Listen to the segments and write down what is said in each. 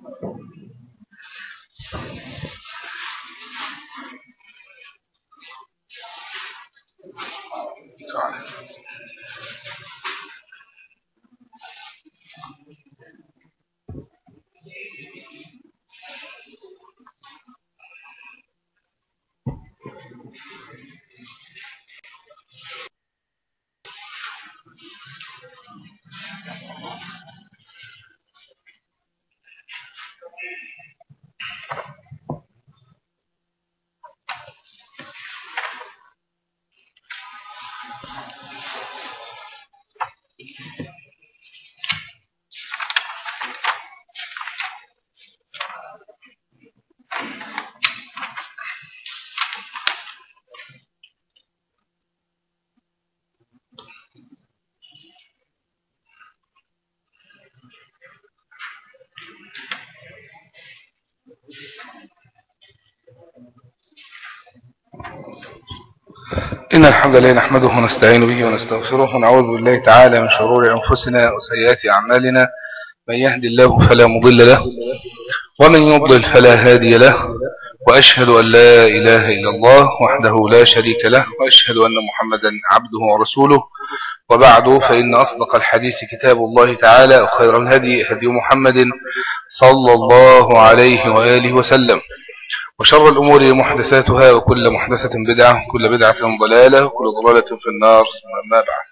إن الحمد لله نحمده ونستعين به ونستغفره ونعوذ بالله تعالى من شرور أنفسنا وسيئات أعمالنا من يهدي الله فلا مضل له ومن يضلل فلا هادي له وأشهد أن لا إله إلا الله وحده لا شريك له وأشهد أن محمدا عبده ورسوله وبعد فإن أصدق الحديث كتاب الله تعالى وخير الهدي هدي محمد صلى الله عليه وآله وسلم وشر الأمور محدثاتها وكل محدثة بدعة وكل بدعة ضلالة وكل ضلالة في النار ما بعد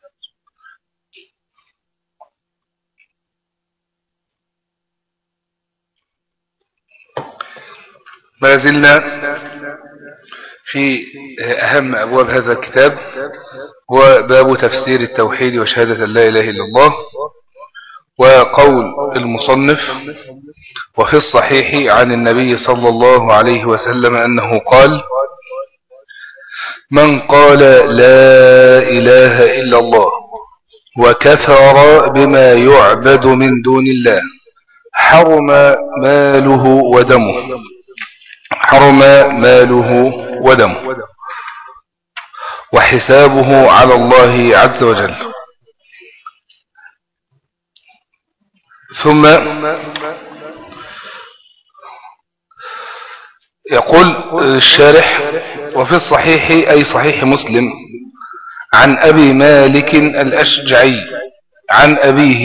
ما زلنا في أهم أبواب هذا الكتاب هو باب تفسير التوحيد وشهادة لا إله إلا الله وقول المصنف وفي الصحيح عن النبي صلى الله عليه وسلم أنه قال من قال لا إله إلا الله وكفر بما يعبد من دون الله حرم ماله ودمه حرم ماله ودمه وحسابه على الله عز وجل ثم يقول الشارح وفي الصحيح أي صحيح مسلم عن أبي مالك الأشجعي عن أبيه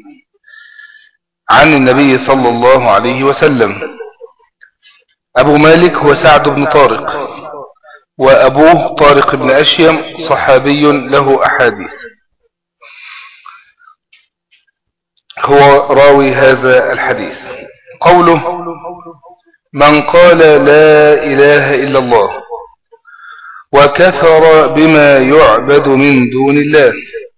عن النبي صلى الله عليه وسلم أبو مالك هو سعد بن طارق وأبوه طارق بن أشيم صحابي له أحاديث هو راوي هذا الحديث قوله من قال لا إله إلا الله وكفر بما يعبد من دون الله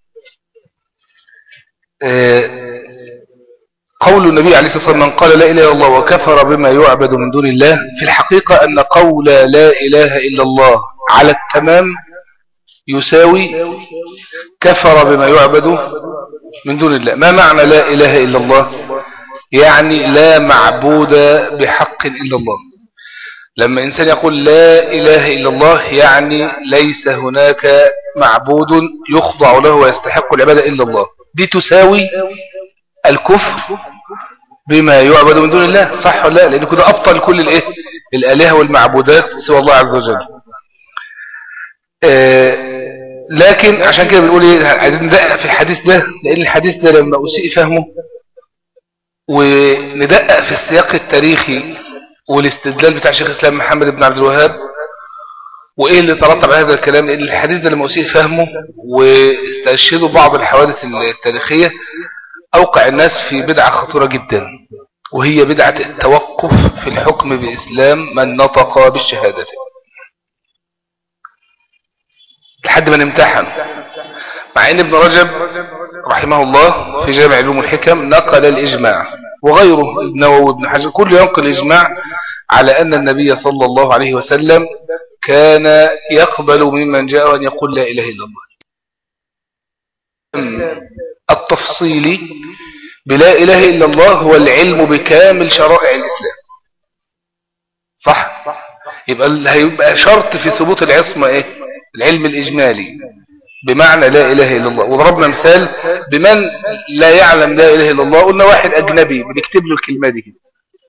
قول النبي عليه الصلاة والسلام من قال لا إله إلا الله وكفر بما يعبد من دون الله في الحقيقة أن قول لا إله إلا الله على التمام يساوي كفر بما يعبد من دون الله ما معنى لا إله إلا الله يعني لا معبود بحق إلا الله لما إنسان يقول لا إله إلا الله يعني ليس هناك معبود يخضع له ويستحق العبادة إلا الله دي تساوي الكفر بما يعبد من دون الله صح ولا لا لأنه كده أبطل كل الإيه الآلهة والمعبودات سوى الله عز وجل آه لكن عشان كده بنقول ايه عايزين ندقق في الحديث ده لان الحديث ده لما اسيء فهمه وندقق في السياق التاريخي والاستدلال بتاع شيخ الاسلام محمد بن عبد الوهاب وايه اللي ترتب على هذا الكلام لان الحديث ده لما اسيء فهمه واستشهدوا بعض الحوادث التاريخيه اوقع الناس في بدعه خطيره جدا وهي بدعه التوقف في الحكم باسلام من نطق بالشهادتين لحد ما نمتحن مع ان ابن رجب رحمه الله في جامع علوم الحكم نقل الإجماع وغيره النووي ابن حجر كل ينقل الإجماع على أن النبي صلى الله عليه وسلم كان يقبل ممن جاء أن يقول لا إله إلا الله التفصيلي بلا إله إلا الله هو العلم بكامل شرائع الإسلام صح يبقى هيبقى شرط في ثبوت العصمة إيه العلم الإجمالي بمعنى لا إله إلا الله وضربنا مثال بمن لا يعلم لا إله إلا الله قلنا واحد أجنبي بنكتب له الكلمة دي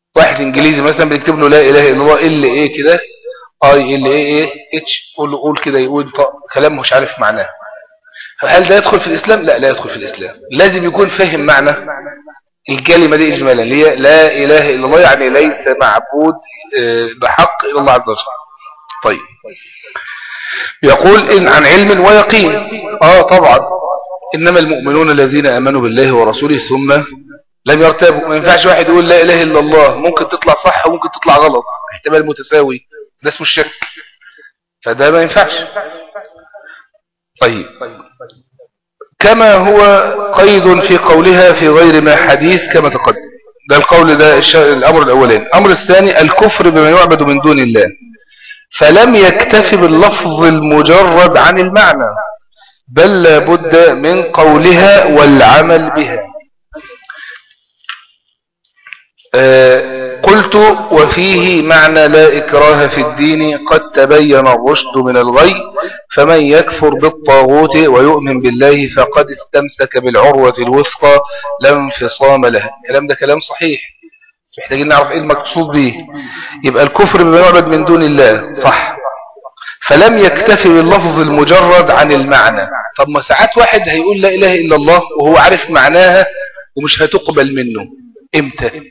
واحد انجليزي مثلا بيكتب له لا اله الا الله ال ايه كده اي ال ايه ايه اتش قول له قول كده يقول كلام مش عارف معناه فهل ده يدخل في الاسلام لا لا يدخل في الاسلام لازم يكون فاهم معنى الكلمة دي اجمالا اللي هي لا اله الا الله يعني ليس معبود آه، بحق الا الله عز وجل طيب يقول إن عن علم ويقين آه طبعا إنما المؤمنون الذين أمنوا بالله ورسوله ثم لم يرتابوا ما ينفعش واحد يقول لا إله إلا الله ممكن تطلع صح وممكن تطلع غلط احتمال متساوي ده اسمه الشك فده ما ينفعش طيب كما هو قيد في قولها في غير ما حديث كما تقدم ده القول ده الأمر الأولين الأمر الثاني الكفر بما يعبد من دون الله فلم يكتف باللفظ المجرد عن المعنى بل لابد من قولها والعمل بها آه، قلت وفيه معنى لا إكراه في الدين قد تبين الرشد من الغي فمن يكفر بالطاغوت ويؤمن بالله فقد استمسك بالعروة الوثقى لا انفصام لها الكلام ده كلام صحيح محتاجين نعرف ايه المقصود به يبقى الكفر بما يعبد من دون الله صح فلم يكتفي باللفظ المجرد عن المعنى طب ما ساعات واحد هيقول لا اله الا الله وهو عارف معناها ومش هتقبل منه امتى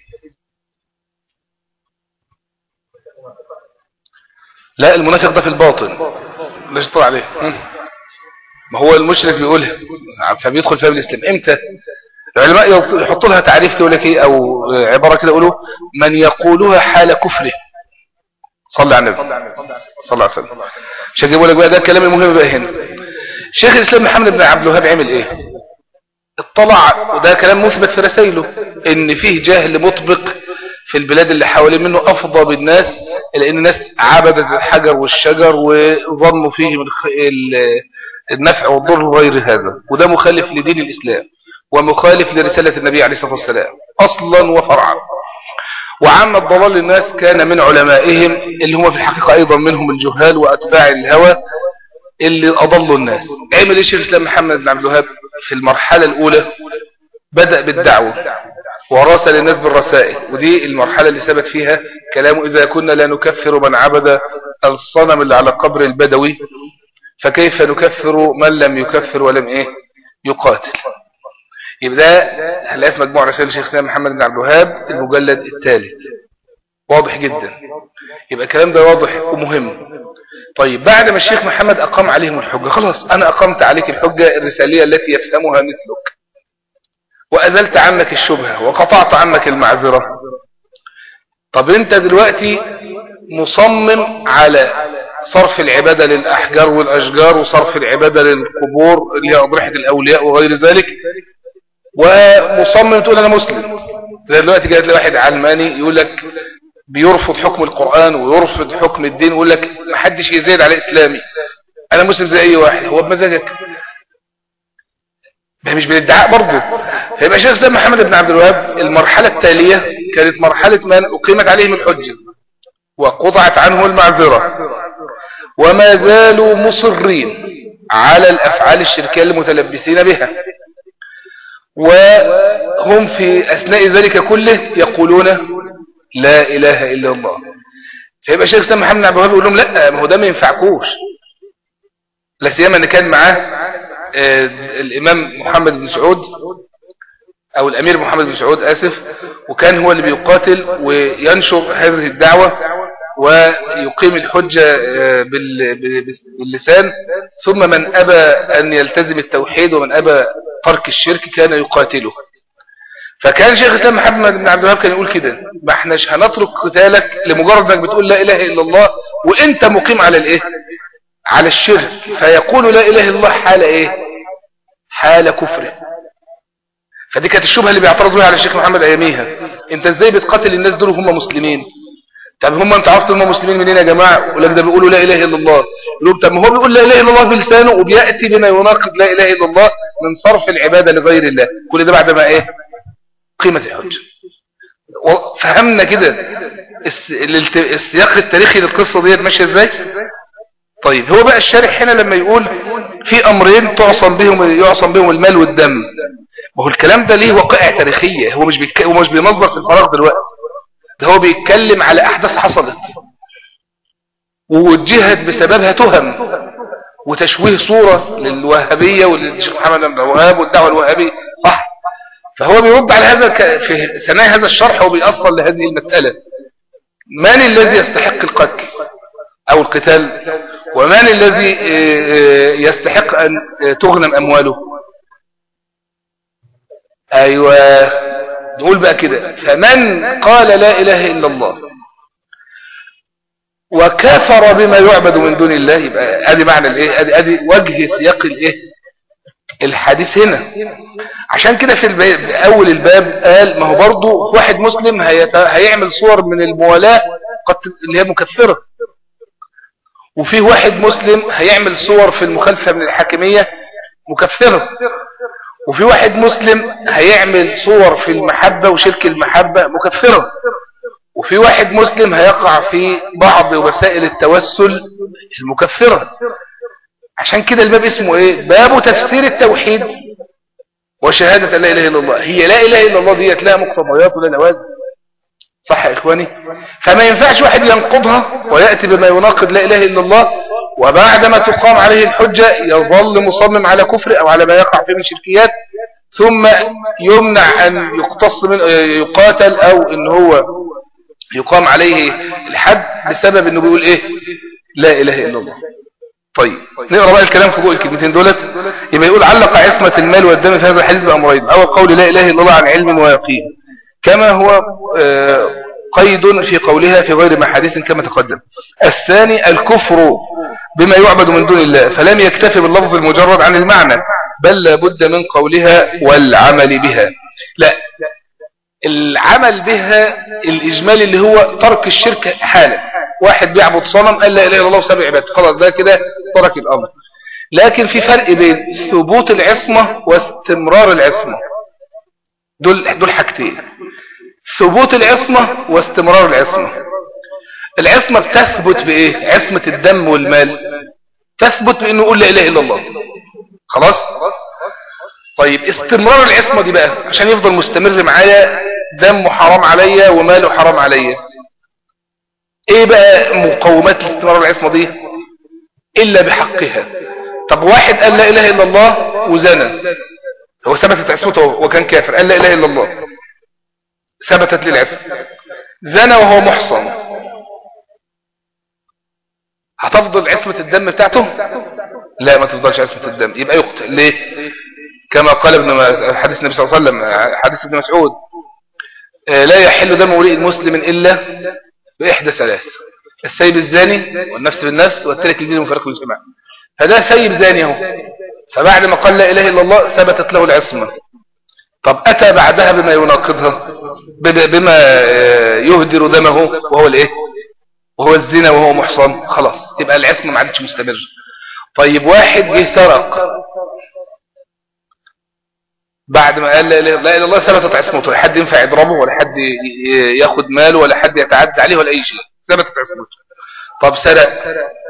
لا المنافق ده في الباطن ليش طلع عليه ما هو المشرك بيقولها فبيدخل فيها بالاسلام امتى العلماء يحطوا لها تعريف يقول لك ايه او عباره كده يقولوا من يقولها حال كفره صلى على النبي صلى الله عليه وسلم عشان يقول لك بقى ده الكلام المهم بقى هنا شيخ الاسلام محمد بن عبد الوهاب عمل ايه اطلع وده كلام مثبت في رسائله ان فيه جهل مطبق في البلاد اللي حوالين منه افضى بالناس لان الناس عبدت الحجر والشجر وظنوا فيه من النفع والضر وغير هذا وده مخالف لدين الاسلام ومخالف لرسالة النبي عليه الصلاة والسلام أصلا وفرعا وعام الضلال للناس كان من علمائهم اللي هم في الحقيقة أيضا منهم الجهال وأتباع الهوى اللي أضلوا الناس عمل إيش الإسلام محمد بن عبد الوهاب في المرحلة الأولى بدأ بالدعوة وراسل الناس بالرسائل ودي المرحلة اللي ثبت فيها كلامه إذا كنا لا نكفر من عبد الصنم اللي على قبر البدوي فكيف نكفر من لم يكفر ولم إيه يقاتل يبقى ده هنلاقيه في مجموع رسائل الشيخ سيدنا محمد بن عبد الوهاب المجلد الثالث واضح جدا يبقى الكلام ده واضح ومهم طيب بعد ما الشيخ محمد أقام عليهم الحجة خلاص أنا أقمت عليك الحجة الرسالية التي يفهمها مثلك وأزلت عنك الشبهة وقطعت عنك المعذرة طب أنت دلوقتي مصمم على صرف العبادة للأحجار والأشجار وصرف العبادة للقبور اللي هي أضرحة الأولياء وغير ذلك ومصمم تقول انا مسلم زي دلوقتي جاي واحد علماني يقول لك بيرفض حكم القرآن ويرفض حكم الدين ويقول لك ما حدش يزيد على اسلامي انا مسلم زي اي واحد هو بمزاجك ده مش بالادعاء برضه فيبقى شيخ الاسلام محمد بن عبد الوهاب المرحلة التالية كانت مرحلة من اقيمت عليهم الحجة وقطعت عنه المعذرة وما زالوا مصرين على الافعال الشركية المتلبسين بها وهم في أثناء ذلك كله يقولون لا إله إلا الله فيبقى شيخ سيدنا محمد عبد الوهاب يقول لهم لا ما هو ده ما ينفعكوش لا سيما ان كان معاه آه، الامام محمد بن سعود او الامير محمد بن سعود اسف وكان هو اللي بيقاتل وينشر هذه الدعوة ويقيم الحجة آه، باللسان ثم من ابى ان يلتزم التوحيد ومن ابى ترك الشرك كان يقاتله فكان شيخ الإسلام محمد بن عبد الوهاب كان يقول كده ما احناش هنترك قتالك لمجرد انك بتقول لا اله الا الله وانت مقيم على الايه على الشرك فيقول لا اله الا الله حال ايه حال كفره فدي كانت الشبهه اللي بيعترض بها على الشيخ محمد اياميها انت ازاي بتقاتل الناس دول وهم مسلمين طب هم انت عرفت هم مسلمين منين يا جماعه يقول لك ده بيقولوا لا اله الا الله يقول طب ما هو بيقول لا اله الا الله بلسانه وبياتي بما يناقض لا اله الا الله من صرف العباده لغير الله كل ده بعد ما ايه قيمه الحجه فهمنا كده السياق التاريخي للقصه ديت ماشيه ازاي طيب هو بقى الشارح هنا لما يقول في امرين تعصم بهم يعصم بهم المال والدم ما هو الكلام ده ليه وقائع تاريخيه هو مش بيك... هو مش بينظر في الفراغ دلوقتي ده هو بيتكلم على أحداث حصلت ووجهت بسببها تهم وتشويه صورة للوهابية وللشيخ محمد بن الوهاب والدعوة الوهابية صح فهو بيرد على هذا في ثنايا هذا الشرح وبيأصل لهذه المسألة من الذي يستحق القتل أو القتال ومن الذي آه، آه، يستحق أن تغنم أمواله أيوة نقول بقى كده فمن قال لا إله إلا الله وكفر بما يعبد من دون الله يبقى ادي معنى الايه ادي ادي وجه سياق الايه الحديث هنا عشان كده في الباب اول الباب قال ما هو برضه واحد مسلم هيت... هيعمل صور من الموالاه قد اللي هي مكفره وفي واحد مسلم هيعمل صور في المخالفه من الحاكميه مكفره وفي واحد مسلم هيعمل صور في المحبه وشرك المحبه مكفره وفي واحد مسلم هيقع في بعض وسائل التوسل المكفرة عشان كده الباب اسمه ايه باب تفسير التوحيد وشهادة لا اله الا الله هي لا اله الا الله ديت لها مقتضيات ولا لوازم صح يا اخواني فما ينفعش واحد ينقضها ويأتي بما يناقض لا اله الا الله وبعدما تقام عليه الحجة يظل مصمم على كفر او على ما يقع فيه من شركيات ثم يمنع ان يقتص من يقاتل او ان هو يقام عليه الحد بسبب انه بيقول ايه لا اله الا الله طيب نقرا بقى الكلام في فوق الكلمتين دولت يبقى يقول علق عصمة المال والدم في هذا الحديث بأمرين أول قول لا إله إلا الله عن علم ويقين كما هو آه، قيد في قولها في غير محادث كما تقدم الثاني الكفر بما يعبد من دون الله فلم يكتفي باللفظ المجرد عن المعنى بل لابد من قولها والعمل بها لا العمل بها الإجمالي اللي هو ترك الشرك حالا واحد بيعبد صنم قال لا إله إلا الله وسبع عباد خلاص ده كده ترك الأمر لكن في فرق بين ثبوت العصمة واستمرار العصمة دول, دول حاجتين ثبوت العصمة واستمرار العصمة العصمة بتثبت بإيه عصمة الدم والمال تثبت بأنه يقول لا إله إلا الله خلاص طيب استمرار العصمة دي بقى عشان يفضل مستمر معايا دمه حرام عليا وماله حرام عليا ايه بقى مقومات استمرار العصمة دي الا بحقها طب واحد قال لا اله الا الله وزنى هو ثبتت عصمته وكان كافر قال لا اله الا الله ثبتت للعصمة زنى وهو محصن هتفضل عصمة الدم بتاعته لا ما تفضلش عصمة الدم يبقى يقتل ليه كما قال ابن حديث النبي صلى الله عليه وسلم حديث ابن مسعود آه، لا يحل دم امرئ مسلم إلا بإحدى ثلاث السيب الزاني والنفس بالنفس والترك الدين المفرق بالجماعة فده سيب زاني اهو فبعد ما قال لا إله إلا الله ثبتت له العصمة طب أتى بعدها بما يناقضها بما آه، يهدر دمه وهو الايه وهو الزنا وهو محصن خلاص يبقى العصمة ما عادش مستمر طيب واحد جه سرق بعد ما قال لا اله الا الله ثبتت عصمته لا حد ينفع يضربه ولا حد ياخد ماله ولا حد يتعدى عليه ولا اي شيء ثبتت عصمته طب سرق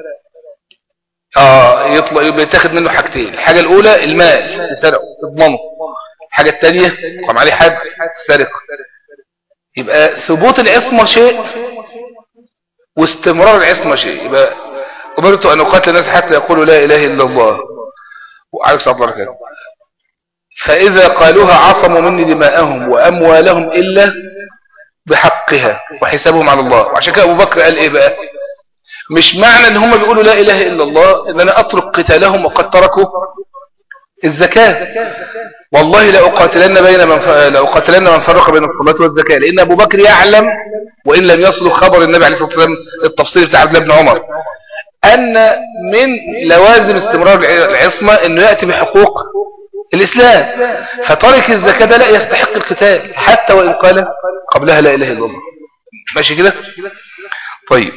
اه يطلع يبقى يتاخد منه حاجتين الحاجه الاولى المال اللي سرقه تضمنه الحاجه الثانيه قام عليه حد سرق يبقى ثبوت العصمه شيء واستمرار العصمه شيء يبقى امرت ان اقاتل الناس حتى يقولوا لا اله الا الله وعليك صلاه الله فإذا قالوها عصموا مني دماءهم وأموالهم إلا بحقها وحسابهم على الله وعشان كده أبو بكر قال إيه بقى مش معنى ان هم بيقولوا لا إله إلا الله ان أنا أترك قتالهم وقد تركوا الزكاة والله لأقاتلن بين من ف... لأقاتلن من فرق بين الصلاة والزكاة لأن أبو بكر يعلم وإن لم يصل خبر النبي عليه الصلاة والسلام التفصيل بتاع عبد الله بن عمر أن من لوازم استمرار العصمة أنه يأتي بحقوق الإسلام فترك الزكاة ده لا يستحق القتال حتى وإن قال قبلها لا إله إلا الله ماشي كده طيب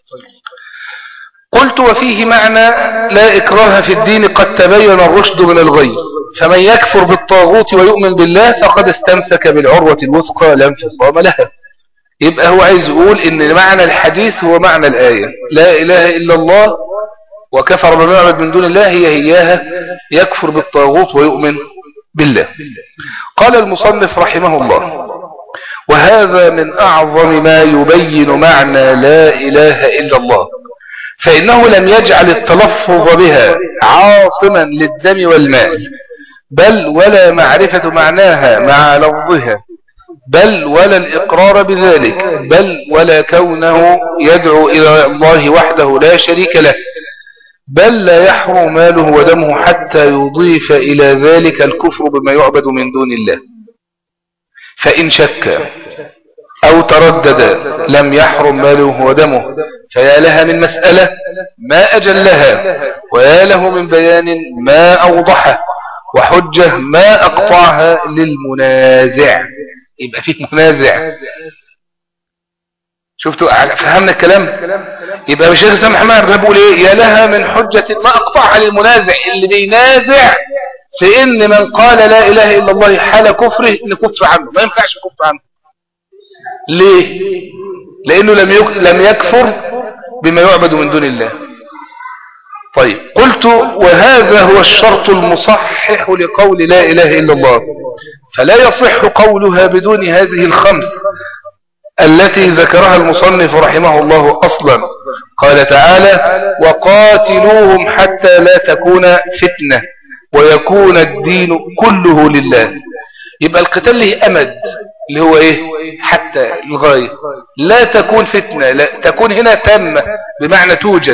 قلت وفيه معنى لا إكراه في الدين قد تبين الرشد من الغي فمن يكفر بالطاغوت ويؤمن بالله فقد استمسك بالعروة الوثقى لا انفصام لها يبقى هو عايز يقول ان معنى الحديث هو معنى الآية لا إله إلا الله وكفر بما يعبد من دون الله هي هياها يكفر بالطاغوت ويؤمن بالله قال المصنف رحمه الله وهذا من أعظم ما يبين معنى لا إله إلا الله فإنه لم يجعل التلفظ بها عاصما للدم والمال بل ولا معرفة معناها مع لفظها بل ولا الإقرار بذلك بل ولا كونه يدعو إلى الله وحده لا شريك له بل لا يحرم ماله ودمه حتى يضيف إلى ذلك الكفر بما يعبد من دون الله فإن شك أو تردد لم يحرم ماله ودمه فيا لها من مسألة ما أجلها ويا له من بيان ما أوضحه وحجة ما أقطعها للمنازع يبقى فيك منازع شفتوا فهمنا الكلام يبقى الشيخ سامح محمد بيقول ايه يا لها من حجة ما اقطعها للمنازع اللي بينازع في ان من قال لا اله الا الله حال كفره نكف عنه ما ينفعش نكف عنه ليه لانه لم لم يكفر بما يعبد من دون الله طيب قلت وهذا هو الشرط المصحح لقول لا اله الا الله فلا يصح قولها بدون هذه الخمس التي ذكرها المصنف رحمه الله أصلا قال تعالى وقاتلوهم حتى لا تكون فتنة ويكون الدين كله لله يبقى القتال له أمد اللي هو إيه حتى الغاية لا تكون فتنة لا تكون هنا تامة بمعنى توجد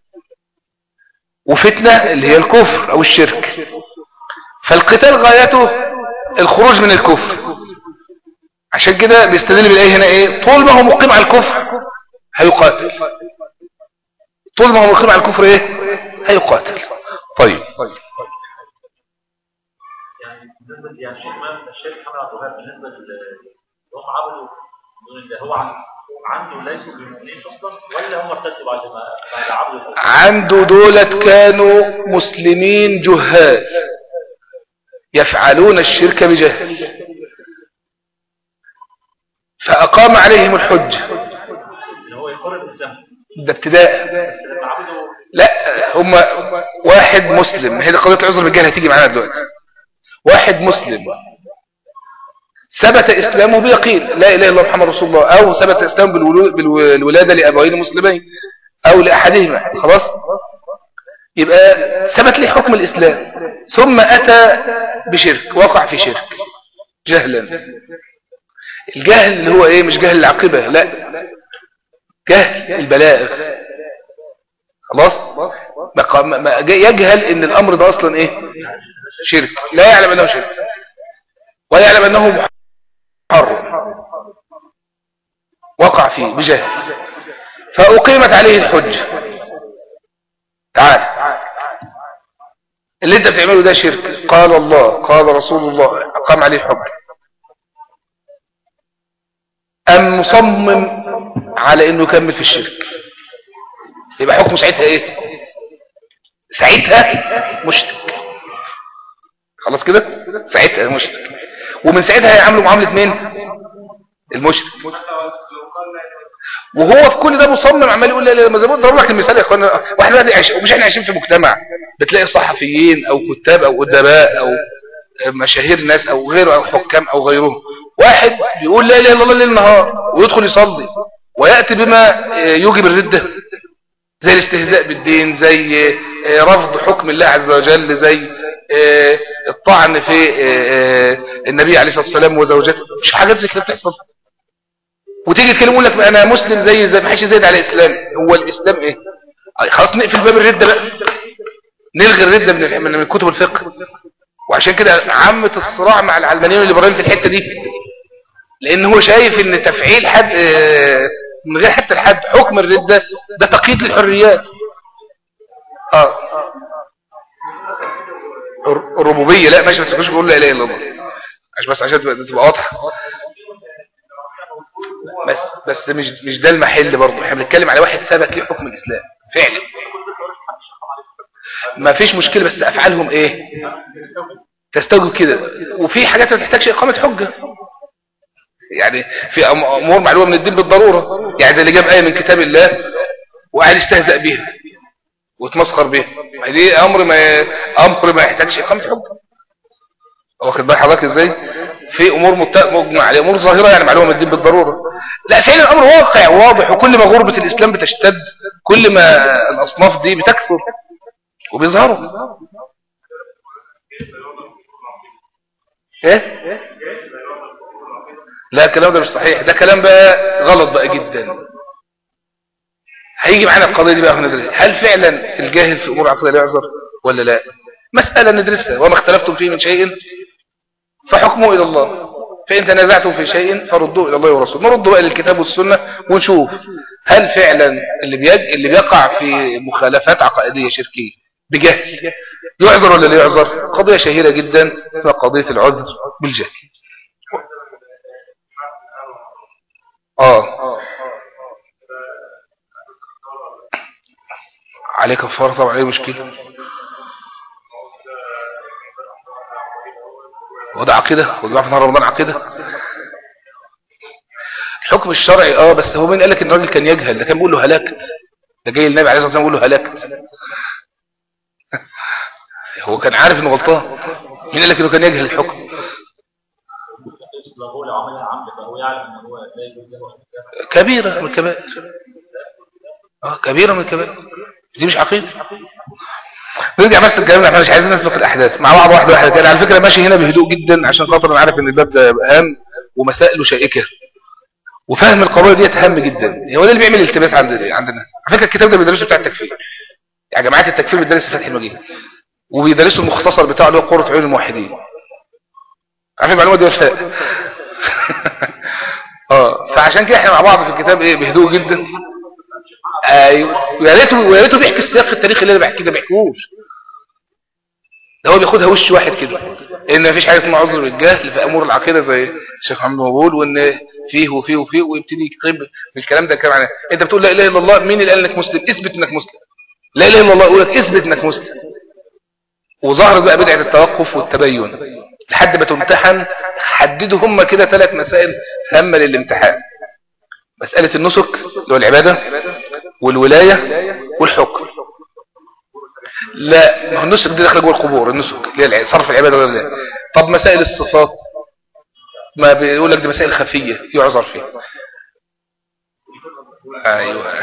وفتنة اللي هي الكفر أو الشرك فالقتال غايته الخروج من الكفر عشان كده بيستدل بالآية هنا ايه طول ما هو مقيم على الكفر هيقاتل طول ما هو مقيم على الكفر ايه هيقاتل طيب يعني بالنسبه يعني الشيخ ما الشيخ محمد عبد الوهاب بالنسبه هم عبدوا هو عنده ليسوا بمؤمنين اصلا ولا هم ارتدوا بعد ما بعد عبدوا عنده دولت كانوا مسلمين جهال يفعلون الشرك بجهل فأقام عليهم الحج ده ابتداء لا هم واحد مسلم هي قضية العذر بالجهل هتيجي معانا دلوقتي واحد مسلم ثبت إسلامه بيقين لا إله إلا الله محمد رسول الله أو ثبت إسلامه بالولادة لأبوين مسلمين أو لأحدهما خلاص يبقى ثبت لي حكم الإسلام ثم أتى بشرك وقع في شرك جهلا الجهل اللي هو ايه مش جهل العقبة لا جهل البلاغ خلاص يجهل ان الامر ده اصلا ايه شرك لا يعلم انه شرك ويعلم انه محرم وقع فيه بجهل فأقيمت عليه الحج تعال اللي انت بتعمله ده شرك قال الله قال رسول الله أقام عليه الحج أم مصمم على انه يكمل في الشرك يبقى حكمه ساعتها ايه ساعتها مشرك خلاص كده ساعتها مشرك ومن ساعتها هيعملوا معاملة مين المشرك وهو في كل ده مصمم عمال يقول لا لا ما زي ما ضرب لك المثال يا اخوانا واحنا دلوقتي عايش ومش احنا عايشين في مجتمع بتلاقي صحفيين او كتاب او ادباء او مشاهير ناس او غيره او حكام او غيرهم واحد بيقول لا اله الا الله ليل نهار ويدخل يصلي وياتي بما يوجب الرده زي الاستهزاء بالدين زي رفض حكم الله عز وجل زي الطعن في النبي عليه الصلاه والسلام وزوجته مش حاجات زي كده بتحصل وتيجي تكلموا لك انا مسلم زي زي ما زايد على الاسلام هو الاسلام ايه خلاص نقفل باب الرده بقى نلغي الرده من من كتب الفقه وعشان كده عامه الصراع مع العلمانيين والليبراليين في الحته دي لان هو شايف ان تفعيل حد من غير حتى الحد حكم الرده ده تقييد للحريات اه الربوبيه لا ماشي بس مش بقول لا اله الا الله عشان بس عشان تبقى واضحه بس بس مش مش ده المحل برضه احنا بنتكلم على واحد ثبت ليه حكم الاسلام فعلا ما فيش مشكله بس افعالهم ايه تستوجب كده وفي حاجات ما تحتاجش اقامه حجه يعني في امور معلومه من الدين بالضروره يعني زي اللي جاب ايه من كتاب الله وقاعد يستهزأ بيها وتمسخر بيها دي امر ما امر ما يحتاجش اقامه حجه واخد بال حضرتك ازاي في امور مجمع عليها امور ظاهره يعني معلومه من الدين بالضروره لا فعلا الامر واقع واضح وكل ما غربه الاسلام بتشتد كل ما الاصناف دي بتكثر وبيظهروا ايه لا الكلام ده مش صحيح ده كلام بقى غلط بقى جدا هيجي معانا القضيه دي بقى هندرسها هل فعلا الجاهل في امور عقليه لا يعذر ولا لا مساله ندرسها وما اختلفتم فيه من شيء فحكمه الى الله فإن تنازعتم في شيء فردوه إلى الله ورسوله نرد بقى للكتاب والسنة ونشوف هل فعلا اللي, بيج... اللي بيقع في مخالفات عقائدية شركية بجهل يعذر ولا لا يعذر قضية شهيرة جدا اسمها قضية العذر بالجهل آه عليك كفارة طبعا ايه مشكلة وده عقيدة وده في نهار رمضان عقيدة الحكم الشرعي اه بس هو مين قال لك ان الراجل كان يجهل ده كان بيقول له هلكت ده جاي النبي عليه الصلاه والسلام بيقول له هلكت هو كان عارف انه غلطان مين قال لك انه كان يجهل الحكم كبيرة من الكبائر اه كبيرة من الكبائر دي مش عقيدة نرجع بس الكلام احنا مش عايزين نسلك الاحداث مع بعض واحده واحده كده على فكره ماشي هنا بهدوء جدا عشان خاطر انا عارف ان الباب ده هام ومسائله شائكه وفهم القضايا ديت هام جدا هو ده اللي بيعمل التباس عند عندنا على فكره الكتاب ده بيدرسه بتاع التكفير يعني جماعه التكفير بيدرس فتح المجيد وبيدرسوا المختصر بتاعه اللي هو قرة عيون الموحدين عارفين المعلومه دي ولا اه فعشان كده احنا مع بعض في الكتاب ايه بهدوء جدا ايوه ويا ريته ويا ريته بيحكي السياق التاريخي اللي انا بحكيه ده بيحكوش ده هو بياخدها وش واحد كده ان مفيش حاجه اسمها عذر بالجهل في امور العقيده زي الشيخ محمد مقبول وان فيه وفيه وفيه ويبتدي يكتب بالكلام ده كلام انت بتقول لا اله الا الله مين اللي قال انك مسلم اثبت انك مسلم لا اله الا الله يقول لك اثبت انك مسلم وظهرت بقى بدعه التوقف والتبين لحد ما تمتحن حددوا هم كده ثلاث مسائل هامه للامتحان مساله النسك اللي هو العباده والولايه والحكم لا ما هو النسك دي داخله جوه القبور النسك اللي هي صرف العباده ولا لا طب مسائل الصفات ما بيقول لك دي مسائل خفيه يعذر فيها ايوه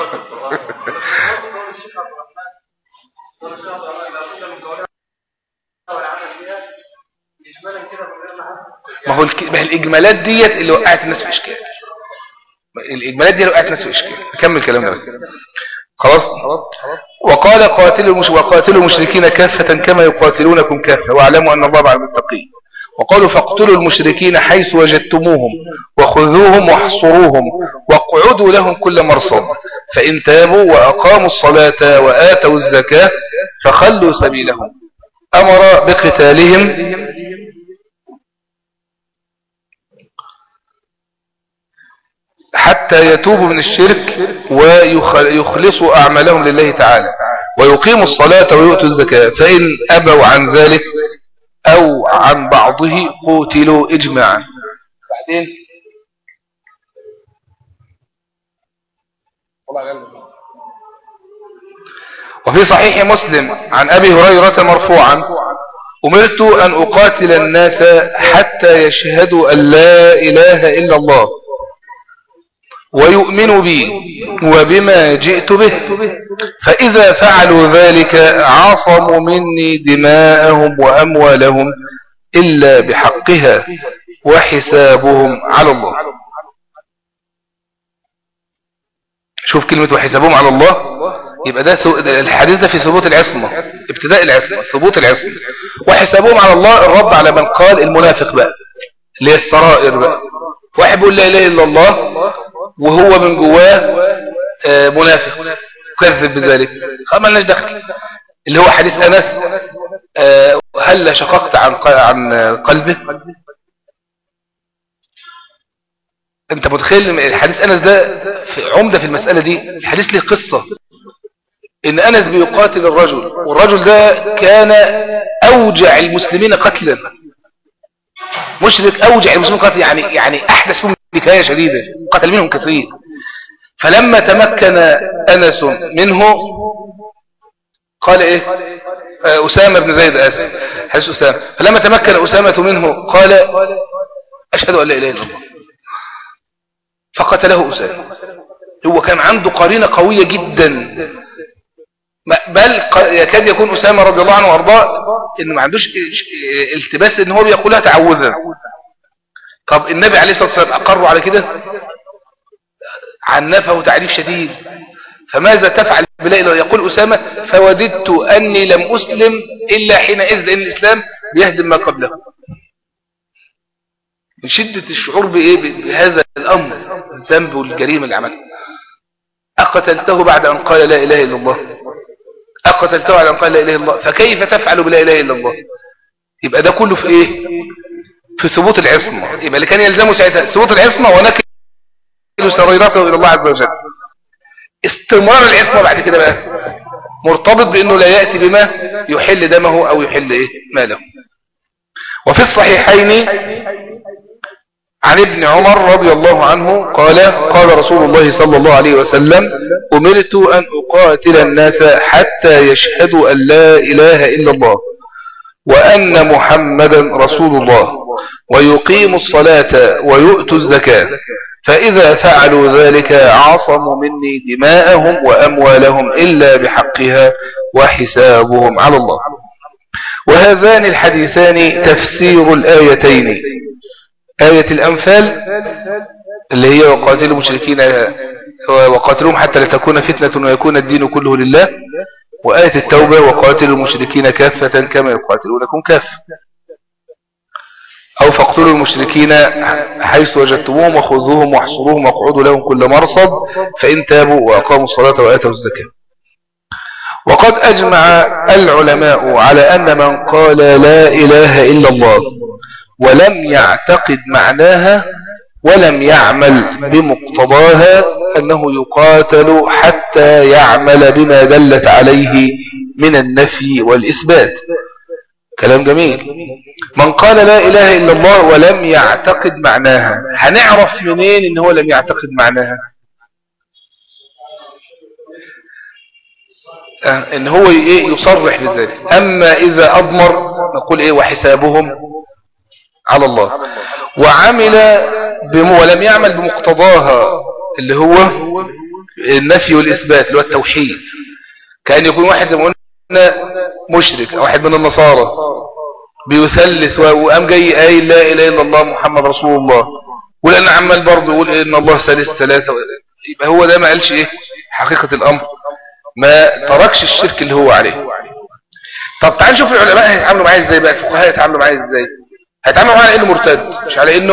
ما هو الك... ما هي الاجمالات ديت اللي وقعت الناس في اشكال الاجمالات دي اللي وقعت الناس في اشكال اكمل كلامنا بس خلاص وقال قاتلوا المش... وقاتلوا المشركين كافة كما يقاتلونكم كافة واعلموا أن الله مع المتقين وقالوا فاقتلوا المشركين حيث وجدتموهم وخذوهم واحصروهم واقعدوا لهم كل مرصد فإن تابوا وأقاموا الصلاة وآتوا الزكاة فخلوا سبيلهم أمر بقتالهم حتى يتوبوا من الشرك ويخلصوا أعمالهم لله تعالى ويقيموا الصلاة ويؤتوا الزكاة فإن أبوا عن ذلك أو عن بعضه قتلوا إجماعا بعدين وفي صحيح مسلم عن أبي هريرة مرفوعا أمرت أن أقاتل الناس حتى يشهدوا أن لا إله إلا الله ويؤمن بي وبما جئت به فإذا فعلوا ذلك عصموا مني دماءهم وأموالهم إلا بحقها وحسابهم على الله شوف كلمة وحسابهم على الله يبقى ده سو... الحديث ده في ثبوت العصمة ابتداء العصمة ثبوت العصمة وحسابهم على الله الرد على من قال المنافق بقى اللي هي السرائر بقى واحد بيقول لا إله إلا الله وهو من جواه آه منافق كذب بذلك ما لناش دخل اللي هو حديث أنس آه هل شققت عن عن قلبه انت متخيل الحديث أنس ده في عمدة في المسألة دي الحديث له قصة ان أنس بيقاتل الرجل والرجل ده كان أوجع المسلمين قتلا مشرك أوجع المسلمين قتلا يعني يعني أحدث منهم بكاية شديدة قتل منهم كثير فلما تمكن أنس منه قال ايه آه، أسامة بن زيد آسف حديث أسامة فلما تمكن أسامة منه قال أشهد أن لا إله إلا الله فقتله أسامة هو كان عنده قرينة قوية جدا بل يكاد يكون أسامة رضي الله عنه وأرضاه إنه ما عندوش التباس إن هو بيقولها تعوذا طب النبي عليه الصلاة والسلام أقروا على كده عنفه تعريف شديد فماذا تفعل بلا إله يقول أسامة فوددت أني لم أسلم إلا حينئذ لأن الإسلام بيهدم ما قبله من شدة الشعور بإيه بهذا الأمر الذنب والجريمة اللي عمله أقتلته بعد أن قال لا إله إلا الله أقتلته بعد أن قال لا إله إلا الله فكيف تفعل بلا إله إلا الله يبقى ده كله في إيه في ثبوت العصمة يبقى اللي كان يلزمه ساعتها ثبوت العصمة ونكل سريرته إلى الله عز وجل استمرار العصمة بعد كده بقى مرتبط بأنه لا يأتي بما يحل دمه أو يحل إيه ماله وفي الصحيحين عن ابن عمر رضي الله عنه قال قال رسول الله صلى الله عليه وسلم أمرت أن أقاتل الناس حتى يشهدوا أن لا إله إلا الله وأن محمدا رسول الله ويقيموا الصلاة ويؤتوا الزكاة فإذا فعلوا ذلك عصموا مني دماءهم وأموالهم إلا بحقها وحسابهم على الله وهذان الحديثان تفسير الآيتين آية الأنفال اللي هي وقاتلوا المشركين وقاتلهم حتى لتكون فتنة ويكون الدين كله لله وآية التوبة وقاتلوا المشركين كافة كما يقاتلونكم كافة أو فاقتلوا المشركين حيث وجدتموهم وخذوهم واحصروهم واقعدوا لهم كل مرصد فإن تابوا وأقاموا الصلاة وآتوا الزكاة وقد أجمع العلماء على أن من قال لا إله إلا الله ولم يعتقد معناها ولم يعمل بمقتضاها أنه يقاتل حتى يعمل بما دلت عليه من النفي والإثبات كلام جميل من قال لا إله إلا الله ولم يعتقد معناها هنعرف منين إن هو لم يعتقد معناها آه، إن هو إيه يصرح بذلك أما إذا أضمر نقول إيه وحسابهم على الله وعمل بم ولم يعمل بمقتضاها اللي هو النفي والإثبات اللي هو التوحيد كأن يكون واحد زي ما قلنا مشرك أو واحد من النصارى بيثلث وقام جاي قايل لا إله إلا الله محمد رسول الله ولأن عمال برضه يقول إن الله ثالث ثلاثة يبقى هو ده ما قالش إيه حقيقة الأمر ما تركش الشرك اللي هو عليه طب تعال نشوف العلماء هيتعاملوا معاه ازاي بقى الفقهاء هيتعاملوا معاه ازاي هيتعاملوا معاه على انه مرتد مش على انه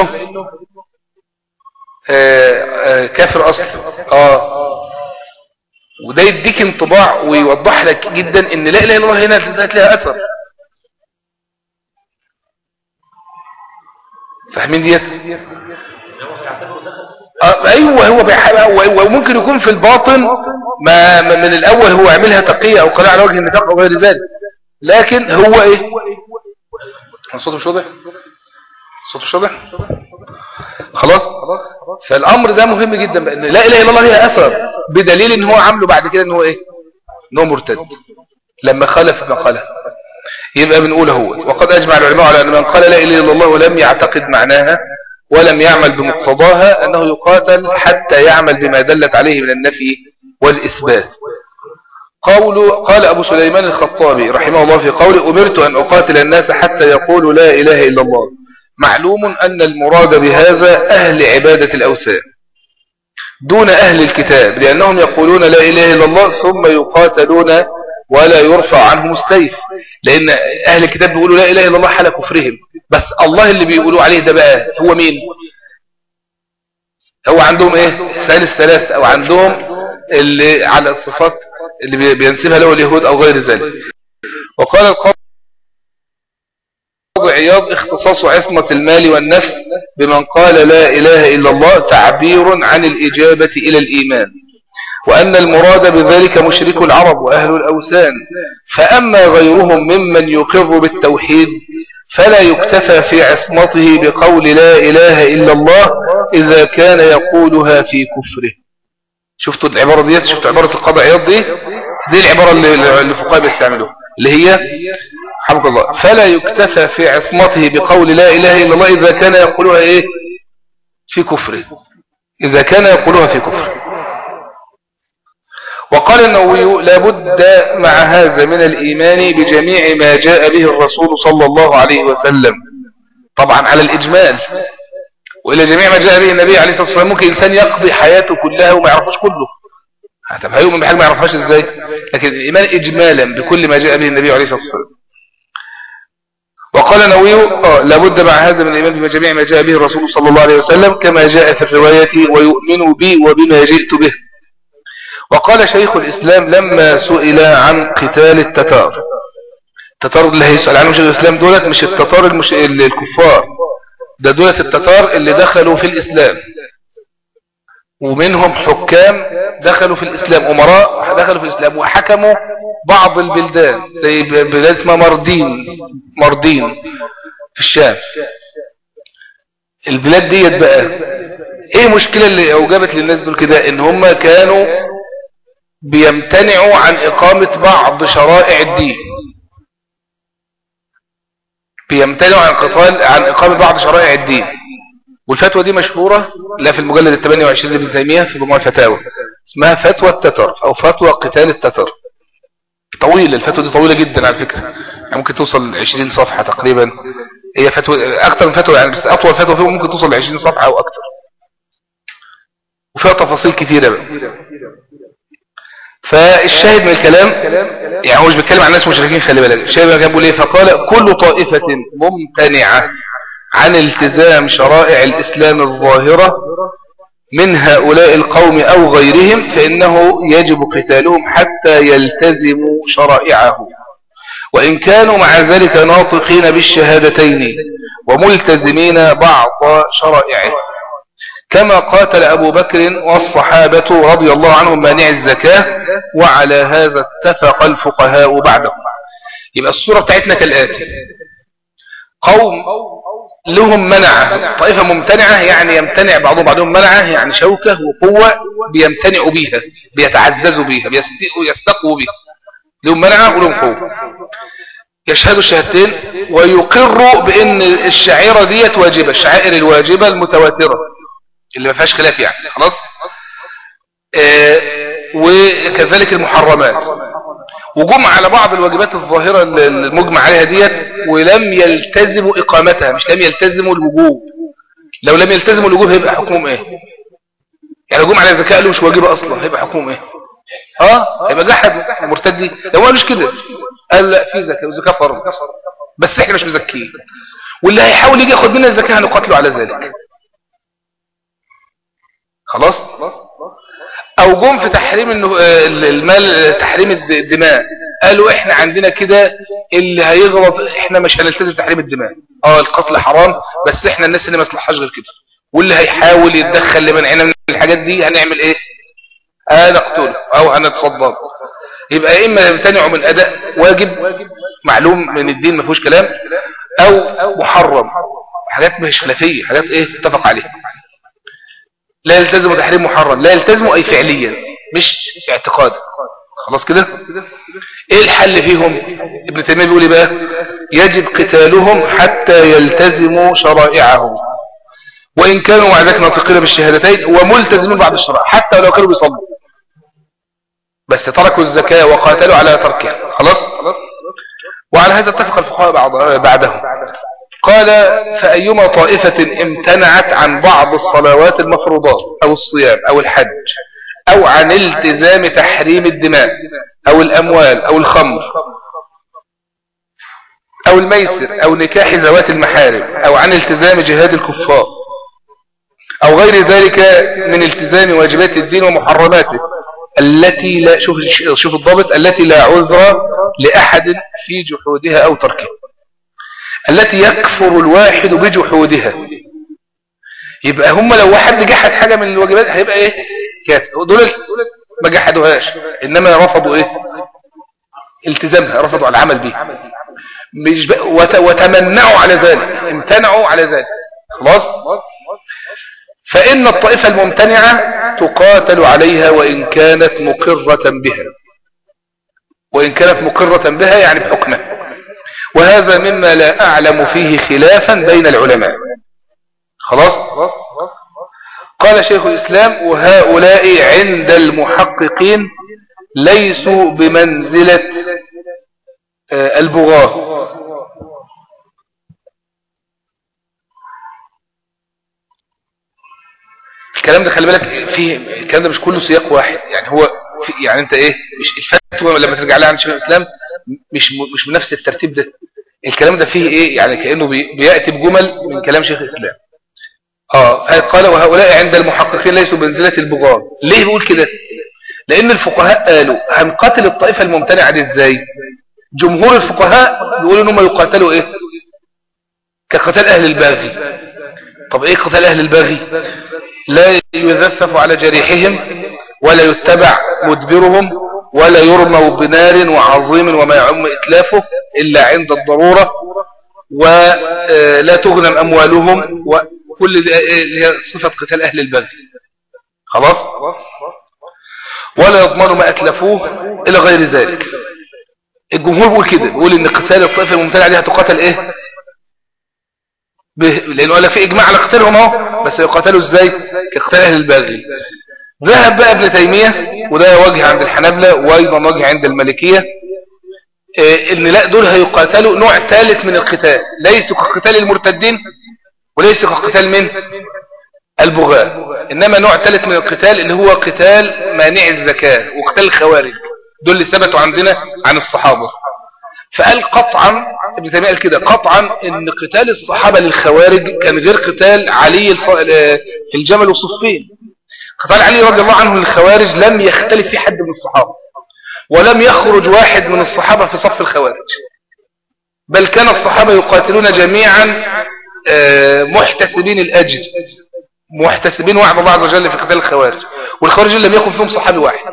آآ آآ كافر اصلا اه وده يديك انطباع ويوضح لك جدا ان لا اله الا الله هنا لها اثر فاهمين ديت آه ايوه هو بيحاول وممكن يكون في الباطن ما من الاول هو عملها تقية او قناعة على وجه النفاق او غير ذلك لكن هو ايه الصوت مش واضح الصوت مش واضح خلاص فالامر ده مهم جدا بان لا اله الا الله هي اثر بدليل ان هو عامله بعد كده ان هو ايه ان هو مرتد لما خالف ما خالف يبقى بنقول هو وقد اجمع العلماء على ان من قال لا اله الا الله ولم يعتقد معناها ولم يعمل بمقتضاها انه يقاتل حتى يعمل بما دلت عليه من النفي والاثبات قول قال ابو سليمان الخطابي رحمه الله في قوله امرت ان اقاتل الناس حتى يقولوا لا اله الا الله معلوم أن المراد بهذا أهل عبادة الأوثان دون أهل الكتاب لأنهم يقولون لا إله إلا الله ثم يقاتلون ولا يرفع عنهم السيف لأن أهل الكتاب بيقولوا لا إله إلا الله حال كفرهم بس الله اللي بيقولوا عليه ده بقى هو مين هو عندهم إيه ثالث ثلاث أو عندهم اللي على الصفات اللي بينسبها له اليهود أو غير ذلك وقال القول عياض اختصاص عصمة المال والنفس بمن قال لا إله إلا الله تعبير عن الإجابة إلى الإيمان وأن المراد بذلك مشرك العرب وأهل الأوثان فأما غيرهم ممن يقر بالتوحيد فلا يكتفى في عصمته بقول لا إله إلا الله إذا كان يقولها في كفره شفتوا العبارة دي شفتوا عبارة القضاء عياض دي دي العبارة اللي اللي الفقهاء بيستعملوها اللي هي حفظ الله فلا يكتفى في عصمته بقول لا إله إلا الله إذا كان يقولها إيه في كفره إذا كان يقولها في كفر وقال النووي لابد مع هذا من الإيمان بجميع ما جاء به الرسول صلى الله عليه وسلم طبعا على الإجمال وإلى جميع ما جاء به النبي عليه الصلاة والسلام ممكن إنسان يقضي حياته كلها وما يعرفوش كله طب هيؤمن بحاجة ما يعرفهاش إزاي لكن الإيمان إجمالا بكل ما جاء به النبي عليه الصلاة والسلام وقال النووي آه لابد مع هذا من الإيمان بجميع ما جاء به الرسول صلى الله عليه وسلم كما جاء في الرواية ويؤمن بي وبما جئت به وقال شيخ الإسلام لما سئل عن قتال التتار التتار اللي هيسأل عنهم شيخ الإسلام دولت مش التتار المش... الكفار ده دولت التتار اللي دخلوا في الإسلام ومنهم حكام دخلوا في الإسلام أمراء دخلوا في الإسلام وحكموا بعض البلدان زي بلاد اسمها مردين مردين في الشام البلاد ديت بقى ايه المشكلة اللي اوجبت للناس دول كده ان هم كانوا بيمتنعوا عن اقامة بعض شرائع الدين بيمتنعوا عن قتال عن اقامة بعض شرائع الدين والفتوى دي مشهورة لا في المجلد ال 28 لابن تيمية في مجموع الفتاوى اسمها فتوى التتر او فتوى قتال التتر طويلة الفتوى دي طويلة جدا على فكرة يعني ممكن توصل ل 20 صفحة تقريبا هي فتوى اكتر من فتوى يعني بس اطول فتوى فيهم ممكن توصل ل 20 صفحة او اكتر وفيها تفاصيل كثيرة بقى فالشاهد من الكلام يعني هو مش بيتكلم عن ناس مشركين خلي بالك الشاهد من الكلام بيقول ايه فقال كل طائفة ممتنعة عن التزام شرائع الإسلام الظاهرة من هؤلاء القوم أو غيرهم فإنه يجب قتالهم حتى يلتزموا شرائعه وإن كانوا مع ذلك ناطقين بالشهادتين وملتزمين بعض شرائعه كما قاتل أبو بكر والصحابة رضي الله عنهم مانع الزكاة وعلى هذا اتفق الفقهاء بعدهم يبقى الصورة بتاعتنا كالآتي قوم لهم منعة طائفة ممتنعة يعني يمتنع بعضهم بعضهم منعة يعني شوكة وقوة بيمتنعوا بيها بيتعززوا بيها بيستقوا بيها لهم منعة ولهم قوة يشهدوا الشهادتين ويقروا بأن الشعيرة ديت واجبة الشعائر الواجبة المتواترة اللي ما فيهاش خلاف يعني خلاص آه وكذلك المحرمات وجم على بعض الواجبات الظاهرة المجمع عليها ديت ولم يلتزموا إقامتها مش لم يلتزموا الوجوب لو لم يلتزموا الوجوب هيبقى حكمهم ايه يعني لو جم على الزكاة قالوا مش واجبة أصلا هيبقى حكمهم ايه اه هيبقى جحد مرتدي لو قالوش كده قال لا في زكاة وزكاة فرض بس احنا مش مزكيين واللي هيحاول يجي ياخد منا الزكاة هنقاتله على ذلك خلاص او جم في تحريم المال تحريم الدماء قالوا احنا عندنا كده اللي هيغلط احنا مش هنلتزم تحريم الدماء اه القتل حرام بس احنا الناس اللي ما يصلحهاش غير كده واللي هيحاول يتدخل لمنعنا من الحاجات دي هنعمل ايه هنقتله او هنتصدق يبقى اما يمتنعوا من اداء واجب معلوم من الدين ما فيهوش كلام او محرم حاجات مش خلافيه حاجات ايه اتفق عليها لا يلتزم تحريم محرم لا يلتزم أي فعليا مش اعتقاد خلاص كده ايه الحل فيهم ابن تيمية بيقول ايه بقى يجب قتالهم حتى يلتزموا شرائعه وإن كانوا مع ذلك ناطقين بالشهادتين وملتزمين بعد الشرائع حتى لو كانوا بيصلوا بس تركوا الزكاة وقاتلوا على تركها خلاص وعلى هذا اتفق الفقهاء بعدهم قال فأيما طائفة امتنعت عن بعض الصلوات المفروضات أو الصيام أو الحج أو عن التزام تحريم الدماء أو الأموال أو الخمر أو الميسر أو نكاح ذوات المحارم أو عن التزام جهاد الكفار أو غير ذلك من التزام واجبات الدين ومحرماته التي لا شوف شوف الضابط التي لا عذر لأحد في جحودها أو تركها التي يكفر الواحد بجحودها يبقى هم لو واحد جحد حاجة من الواجبات هيبقى ايه كافر دول ما جحدوهاش انما رفضوا ايه التزامها رفضوا العمل بيها مش بقى وت... وتمنعوا على ذلك امتنعوا على ذلك خلاص فإن الطائفة الممتنعة تقاتل عليها وإن كانت مقرة بها وإن كانت مقرة بها يعني بحكمه وهذا مما لا أعلم فيه خلافا بين العلماء خلاص قال شيخ الإسلام وهؤلاء عند المحققين ليسوا بمنزلة آه، البغاة الكلام ده خلي بالك فيه الكلام ده مش كله سياق واحد يعني هو في يعني انت ايه مش الفتوى لما ترجع لها عن شيخ الاسلام مش مش بنفس الترتيب ده الكلام ده فيه ايه يعني كانه بياتي بجمل من كلام شيخ الاسلام اه قال وهؤلاء عند المحققين ليسوا بمنزله البغاة ليه بيقول كده لان الفقهاء قالوا هنقاتل الطائفه الممتنعه دي ازاي جمهور الفقهاء بيقولوا انهم يقاتلوا ايه كقتال اهل الباغي طب ايه قتال اهل الباغي لا يذفف على جريحهم ولا يتبع مدبرهم ولا يرموا بنار وعظيم وما يعم إتلافه إلا عند الضرورة ولا تغنم أموالهم وكل هي صفة قتال أهل البغي خلاص ولا يضمنوا ما أتلفوه إلى غير ذلك الجمهور بيقول كده بيقول إن قتال الطائفة الممتنعة دي هتقاتل إيه لأنه قال في إجماع على قتالهم اهو بس يقاتلوا إزاي كقتال أهل الباغي ذهب بقى ابن تيمية وده وجه عند الحنابلة وأيضا وجه عند المالكية إيه ان لا دول هيقاتلوا نوع ثالث من القتال ليسوا كقتال المرتدين وليس كقتال من البغاة انما نوع ثالث من القتال اللي هو قتال مانع الزكاة وقتال الخوارج دول اللي ثبتوا عندنا عن الصحابة فقال قطعا ابن تيمية قال كده قطعا ان قتال الصحابة للخوارج كان غير قتال علي في الجمل وصفين قتال علي رضي الله عنه للخوارج لم يختلف في حد من الصحابة ولم يخرج واحد من الصحابة في صف الخوارج بل كان الصحابة يقاتلون جميعا آه، محتسبين الأجر محتسبين وعد الله عز وجل في قتال الخوارج والخوارج لم يكن فيهم صحابي واحد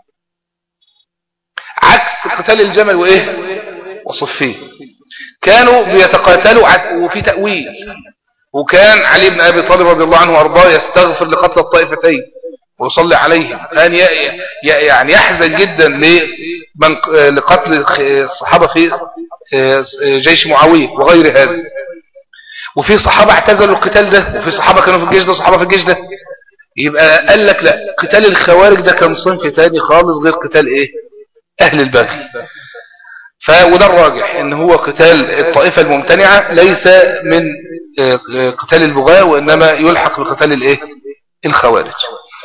عكس قتال الجمل وإيه وصفين كانوا بيتقاتلوا وفي تأويل وكان علي بن أبي طالب رضي الله عنه وأرضاه يستغفر لقتل الطائفتين ويصلي عليهم كان يعني يحزن جدا لقتل الصحابة في آه، جيش معاوية وغير هذا وفي صحابة اعتزلوا القتال ده وفي صحابة كانوا في الجيش ده وصحابة في الجيش ده يبقى قال لك لا قتال الخوارج ده كان صنف تاني خالص غير قتال ايه اهل البغي ف وده الراجح ان هو قتال الطائفة الممتنعة ليس من آه، قتال البغاة وانما يلحق بقتال الايه الخوارج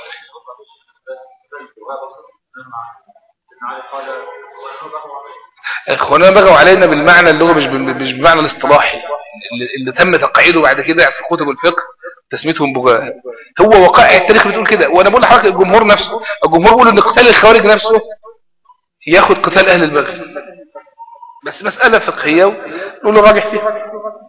اخوانا بغوا علينا بالمعنى اللغة مش مش بالمعنى الاصطلاحي اللي تم تقعيده بعد كده في كتب الفقه تسميتهم بغاء هو وقائع التاريخ بتقول كده وانا بقول لحضرتك الجمهور نفسه الجمهور بيقول ان قتال الخوارج نفسه ياخد قتال اهل البغي بس مسألة فقهية نقول له راجح فيها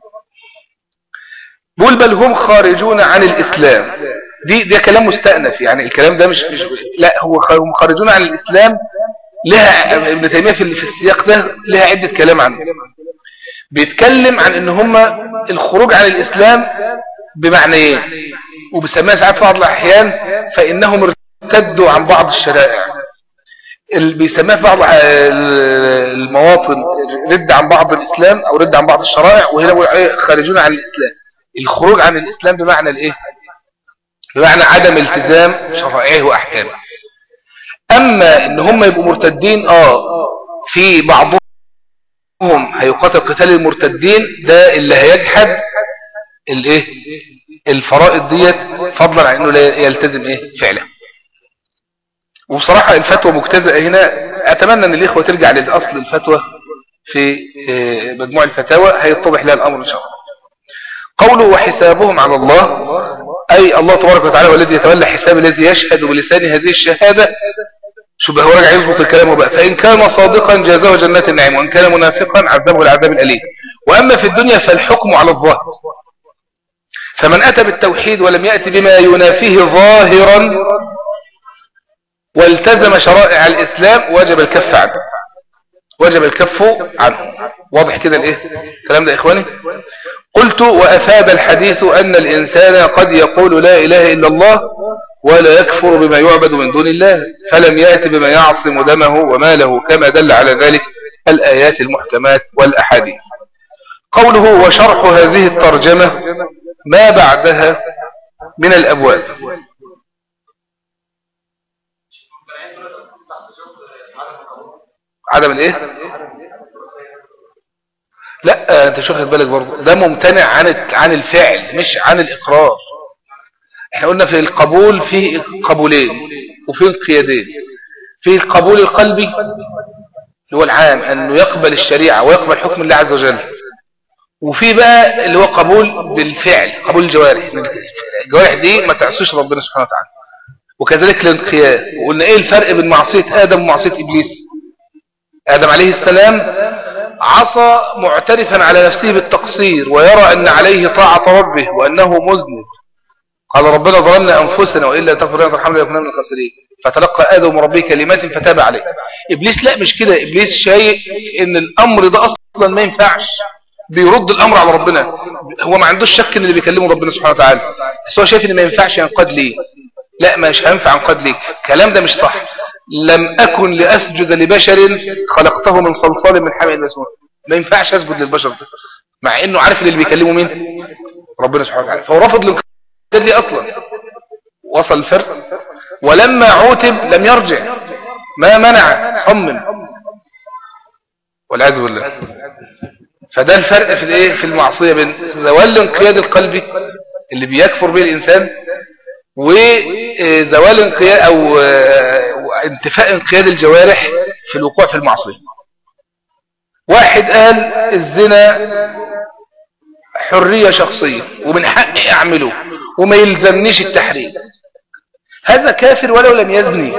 بقول بل هم خارجون عن الإسلام دي ده كلام مستأنف يعني الكلام ده مش, مش لا هو هم خارجون عن الإسلام لها ابن تيمية في السياق ده لها عدة كلام عنه بيتكلم عن ان هم الخروج عن الإسلام بمعنيين وبسميها ساعات في بعض الأحيان فإنهم ارتدوا عن بعض الشرائع اللي بيسميها في بعض المواطن رد عن بعض الإسلام أو رد عن بعض الشرائع وهنا إيه؟ خارجون عن الإسلام الخروج عن الإسلام بمعنى الإيه بمعنى عدم التزام شرائعه وأحكامه أما إن هم يبقوا مرتدين آه في بعضهم هيقاتل قتال المرتدين ده اللي هيجحد الايه الفرائض ديت فضلا عن انه لا يلتزم ايه فعلا وبصراحة الفتوى مجتزئة هنا اتمنى ان الاخوة ترجع للاصل الفتوى في آه، مجموع الفتاوى هيتضح لها الامر ان شاء الله قوله وحسابهم على الله أي الله تبارك وتعالى والذي يتولى حساب الذي يشهد بلسان هذه الشهادة شو بقى هو راجع يظبط الكلام بقى فإن كان صادقا جازه جنات النعيم وإن كان منافقا عذبه العذاب الأليم وأما في الدنيا فالحكم على الظاهر فمن أتى بالتوحيد ولم يأتي بما ينافيه ظاهرا والتزم شرائع الإسلام وجب الكف عنه وجب الكف عنه واضح كده الايه الكلام ده يا اخواني قلت وأفاد الحديث أن الإنسان قد يقول لا إله إلا الله ولا يكفر بما يعبد من دون الله فلم يأت بما يعصم دمه وماله كما دل على ذلك الآيات المحكمات والأحاديث قوله وشرح هذه الترجمة ما بعدها من الأبواب عدم الايه لا انت شو بالك برضه ده ممتنع عن عن الفعل مش عن الاقرار احنا قلنا في القبول فيه قبولين وفي انقيادين في القبول القلبي اللي هو العام انه يقبل الشريعة ويقبل حكم الله عز وجل وفي بقى اللي هو قبول بالفعل قبول الجوارح الجوارح دي ما تعصيش ربنا سبحانه وتعالى وكذلك الانقياد وقلنا ايه الفرق بين معصية ادم ومعصية ابليس ادم عليه السلام عصى معترفا على نفسه بالتقصير ويرى ان عليه طاعة ربه وانه مذنب قال ربنا ظلمنا أنفسنا وإلا تغفر لنا ترحمنا لكنا من الخاسرين فتلقى آدم ربه كلمات فتاب عليه إبليس لا مش كده إبليس شايف إن الأمر ده أصلا ما ينفعش بيرد الأمر على ربنا هو ما عندوش شك إن اللي بيكلمه ربنا سبحانه وتعالى بس هو شايف إن ما ينفعش ينقاد ليه لا مش هينفع ينقاد ليه الكلام ده مش صح لم أكن لأسجد لبشر خلقته من صلصال من حمئ المسنون ما ينفعش أسجد للبشر ده مع إنه عارف اللي بيكلمه مين ربنا سبحانه وتعالى فهو رفض لي أصلا وصل الفرق ولما عوتب لم يرجع ما منع صمم والعياذ بالله فده الفرق في الايه في المعصيه بين زوال الانقياد القلبي اللي بيكفر به الانسان وزوال انقياد او انتفاء انقياد الجوارح في الوقوع في المعصيه واحد قال الزنا حرية شخصية ومن حقي اعمله وما يلزمنيش التحريم هذا كافر ولو لم يزني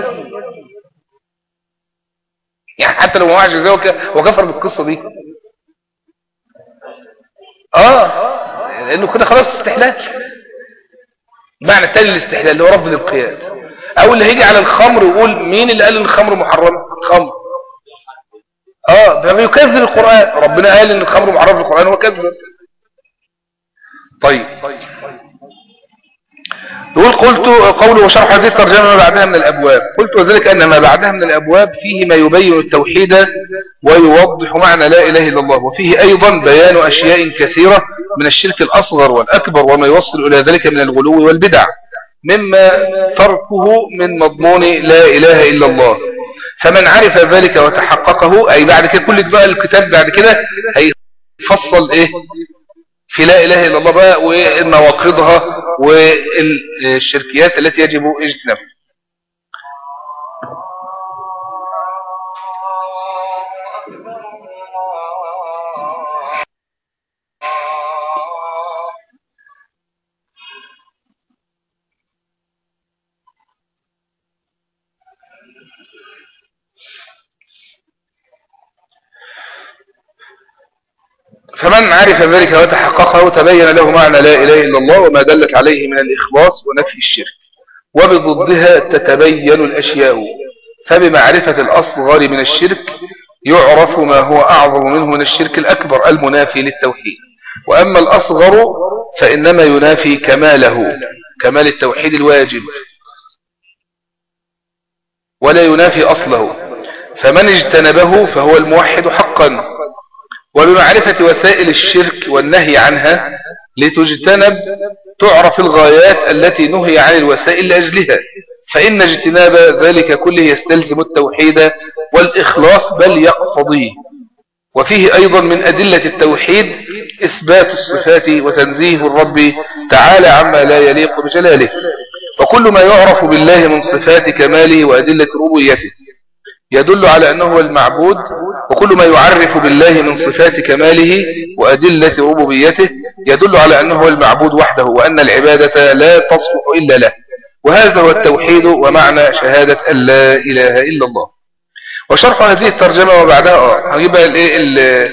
يعني حتى لو ما وعش جزاء وكفر بالقصة دي اه لانه كده خلاص استحلال معنى التالي الاستحلال اللي هو رفض الانقياد او اللي هيجي على الخمر ويقول مين اللي قال ان الخمر محرم خمر اه ده بيكذب القرآن ربنا قال ان الخمر محرم في القرآن هو كذب طيب يقول قلت قوله وشرح هذه الترجمة ما بعدها من الأبواب قلت وذلك أن ما بعدها من الأبواب فيه ما يبين التوحيد ويوضح معنى لا إله إلا الله وفيه أيضا بيان أشياء كثيرة من الشرك الأصغر والأكبر وما يوصل إلى ذلك من الغلو والبدع مما تركه من مضمون لا إله إلا الله فمن عرف ذلك وتحققه أي بعد كده كل بقى الكتاب بعد كده هيفصل إيه في لا إله إلا الله بقى ومواقضها والشركيات التي يجب اجتنابها فمن عرف ذلك وتحققه تبين له معنى لا إله إلا الله وما دلت عليه من الإخلاص ونفي الشرك وبضدها تتبين الأشياء فبمعرفة الأصغر من الشرك يعرف ما هو أعظم منه من الشرك الأكبر المنافي للتوحيد وأما الأصغر فإنما ينافي كماله كمال التوحيد الواجب ولا ينافي أصله فمن اجتنبه فهو الموحد حقا وبمعرفة وسائل الشرك والنهي عنها لتجتنب تعرف الغايات التي نهي عن الوسائل لأجلها فإن اجتناب ذلك كله يستلزم التوحيد والإخلاص بل يقتضيه وفيه أيضا من أدلة التوحيد إثبات الصفات وتنزيه الرب تعالى عما لا يليق بجلاله وكل ما يعرف بالله من صفات كماله وأدلة ربويته يدل على أنه هو المعبود وكل ما يعرف بالله من صفات كماله وأدلة ربوبيته يدل على أنه هو المعبود وحده وأن العبادة لا تصلح إلا له وهذا هو التوحيد ومعنى شهادة أن لا إله إلا الله وشرح هذه الترجمة وبعدها اه هجيب الايه ال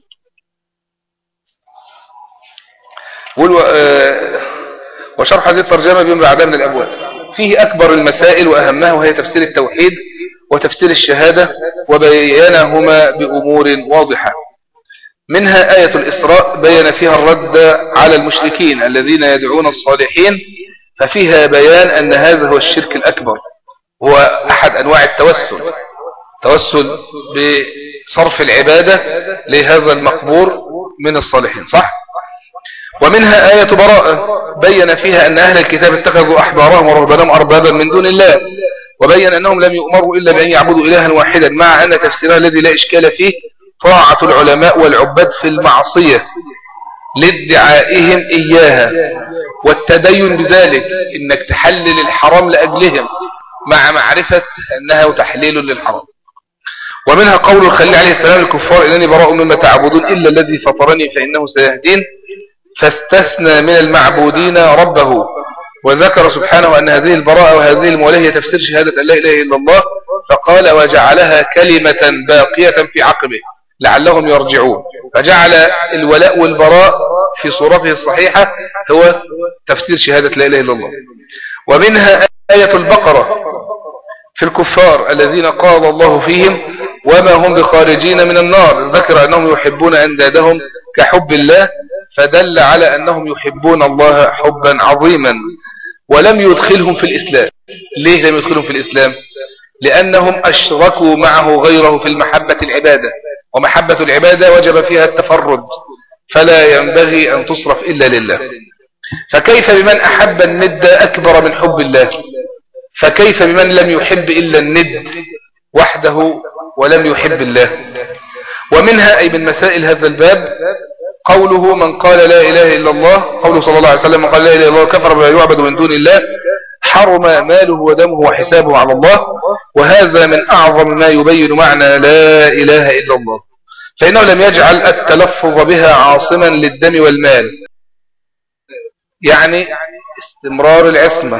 وشرح هذه الترجمة بما بعدها من الأبواب فيه أكبر المسائل وأهمها وهي تفسير التوحيد وتفسير الشهادة وبيانهما بأمور واضحة منها آية الإسراء بين فيها الرد على المشركين الذين يدعون الصالحين ففيها بيان أن هذا هو الشرك الأكبر هو أحد أنواع التوسل توسل بصرف العبادة لهذا المقبور من الصالحين صح ومنها آية براءة بين فيها أن أهل الكتاب اتخذوا أحبارهم ورهبانهم أربابا من دون الله وبين أنهم لم يؤمروا إلا بأن يعبدوا إلها واحدا مع أن تفسيرها الذي لا إشكال فيه طاعة العلماء والعباد في المعصية لادعائهم إياها والتدين بذلك إنك تحلل الحرام لأجلهم مع معرفة أنها تحليل للحرام ومنها قول الخليل عليه السلام الكفار إنني براء مما تعبدون إلا الذي فطرني فإنه سيهدين فاستثنى من المعبودين ربه وذكر سبحانه أن هذه البراءة وهذه المولاة هي تفسير شهادة أن لا إله إلا الله فقال وجعلها كلمة باقية في عقبه لعلهم يرجعون فجعل الولاء والبراء في صورته الصحيحة هو تفسير شهادة لا إله إلا الله ومنها آية البقرة في الكفار الذين قال الله فيهم وما هم بخارجين من النار ذكر أنهم يحبون أندادهم كحب الله فدل على أنهم يحبون الله حبا عظيما ولم يدخلهم في الإسلام ليه لم يدخلهم في الإسلام لأنهم أشركوا معه غيره في المحبة العبادة ومحبة العبادة وجب فيها التفرد فلا ينبغي أن تصرف إلا لله فكيف بمن أحب الند أكبر من حب الله فكيف بمن لم يحب إلا الند وحده ولم يحب الله ومنها أي من مسائل هذا الباب قوله من قال لا إله إلا الله قوله صلى الله عليه وسلم من قال لا إله إلا الله كفر بما يعبد من دون الله حرم ماله ودمه وحسابه على الله وهذا من أعظم ما يبين معنى لا إله إلا الله فإنه لم يجعل التلفظ بها عاصما للدم والمال يعني استمرار العصمة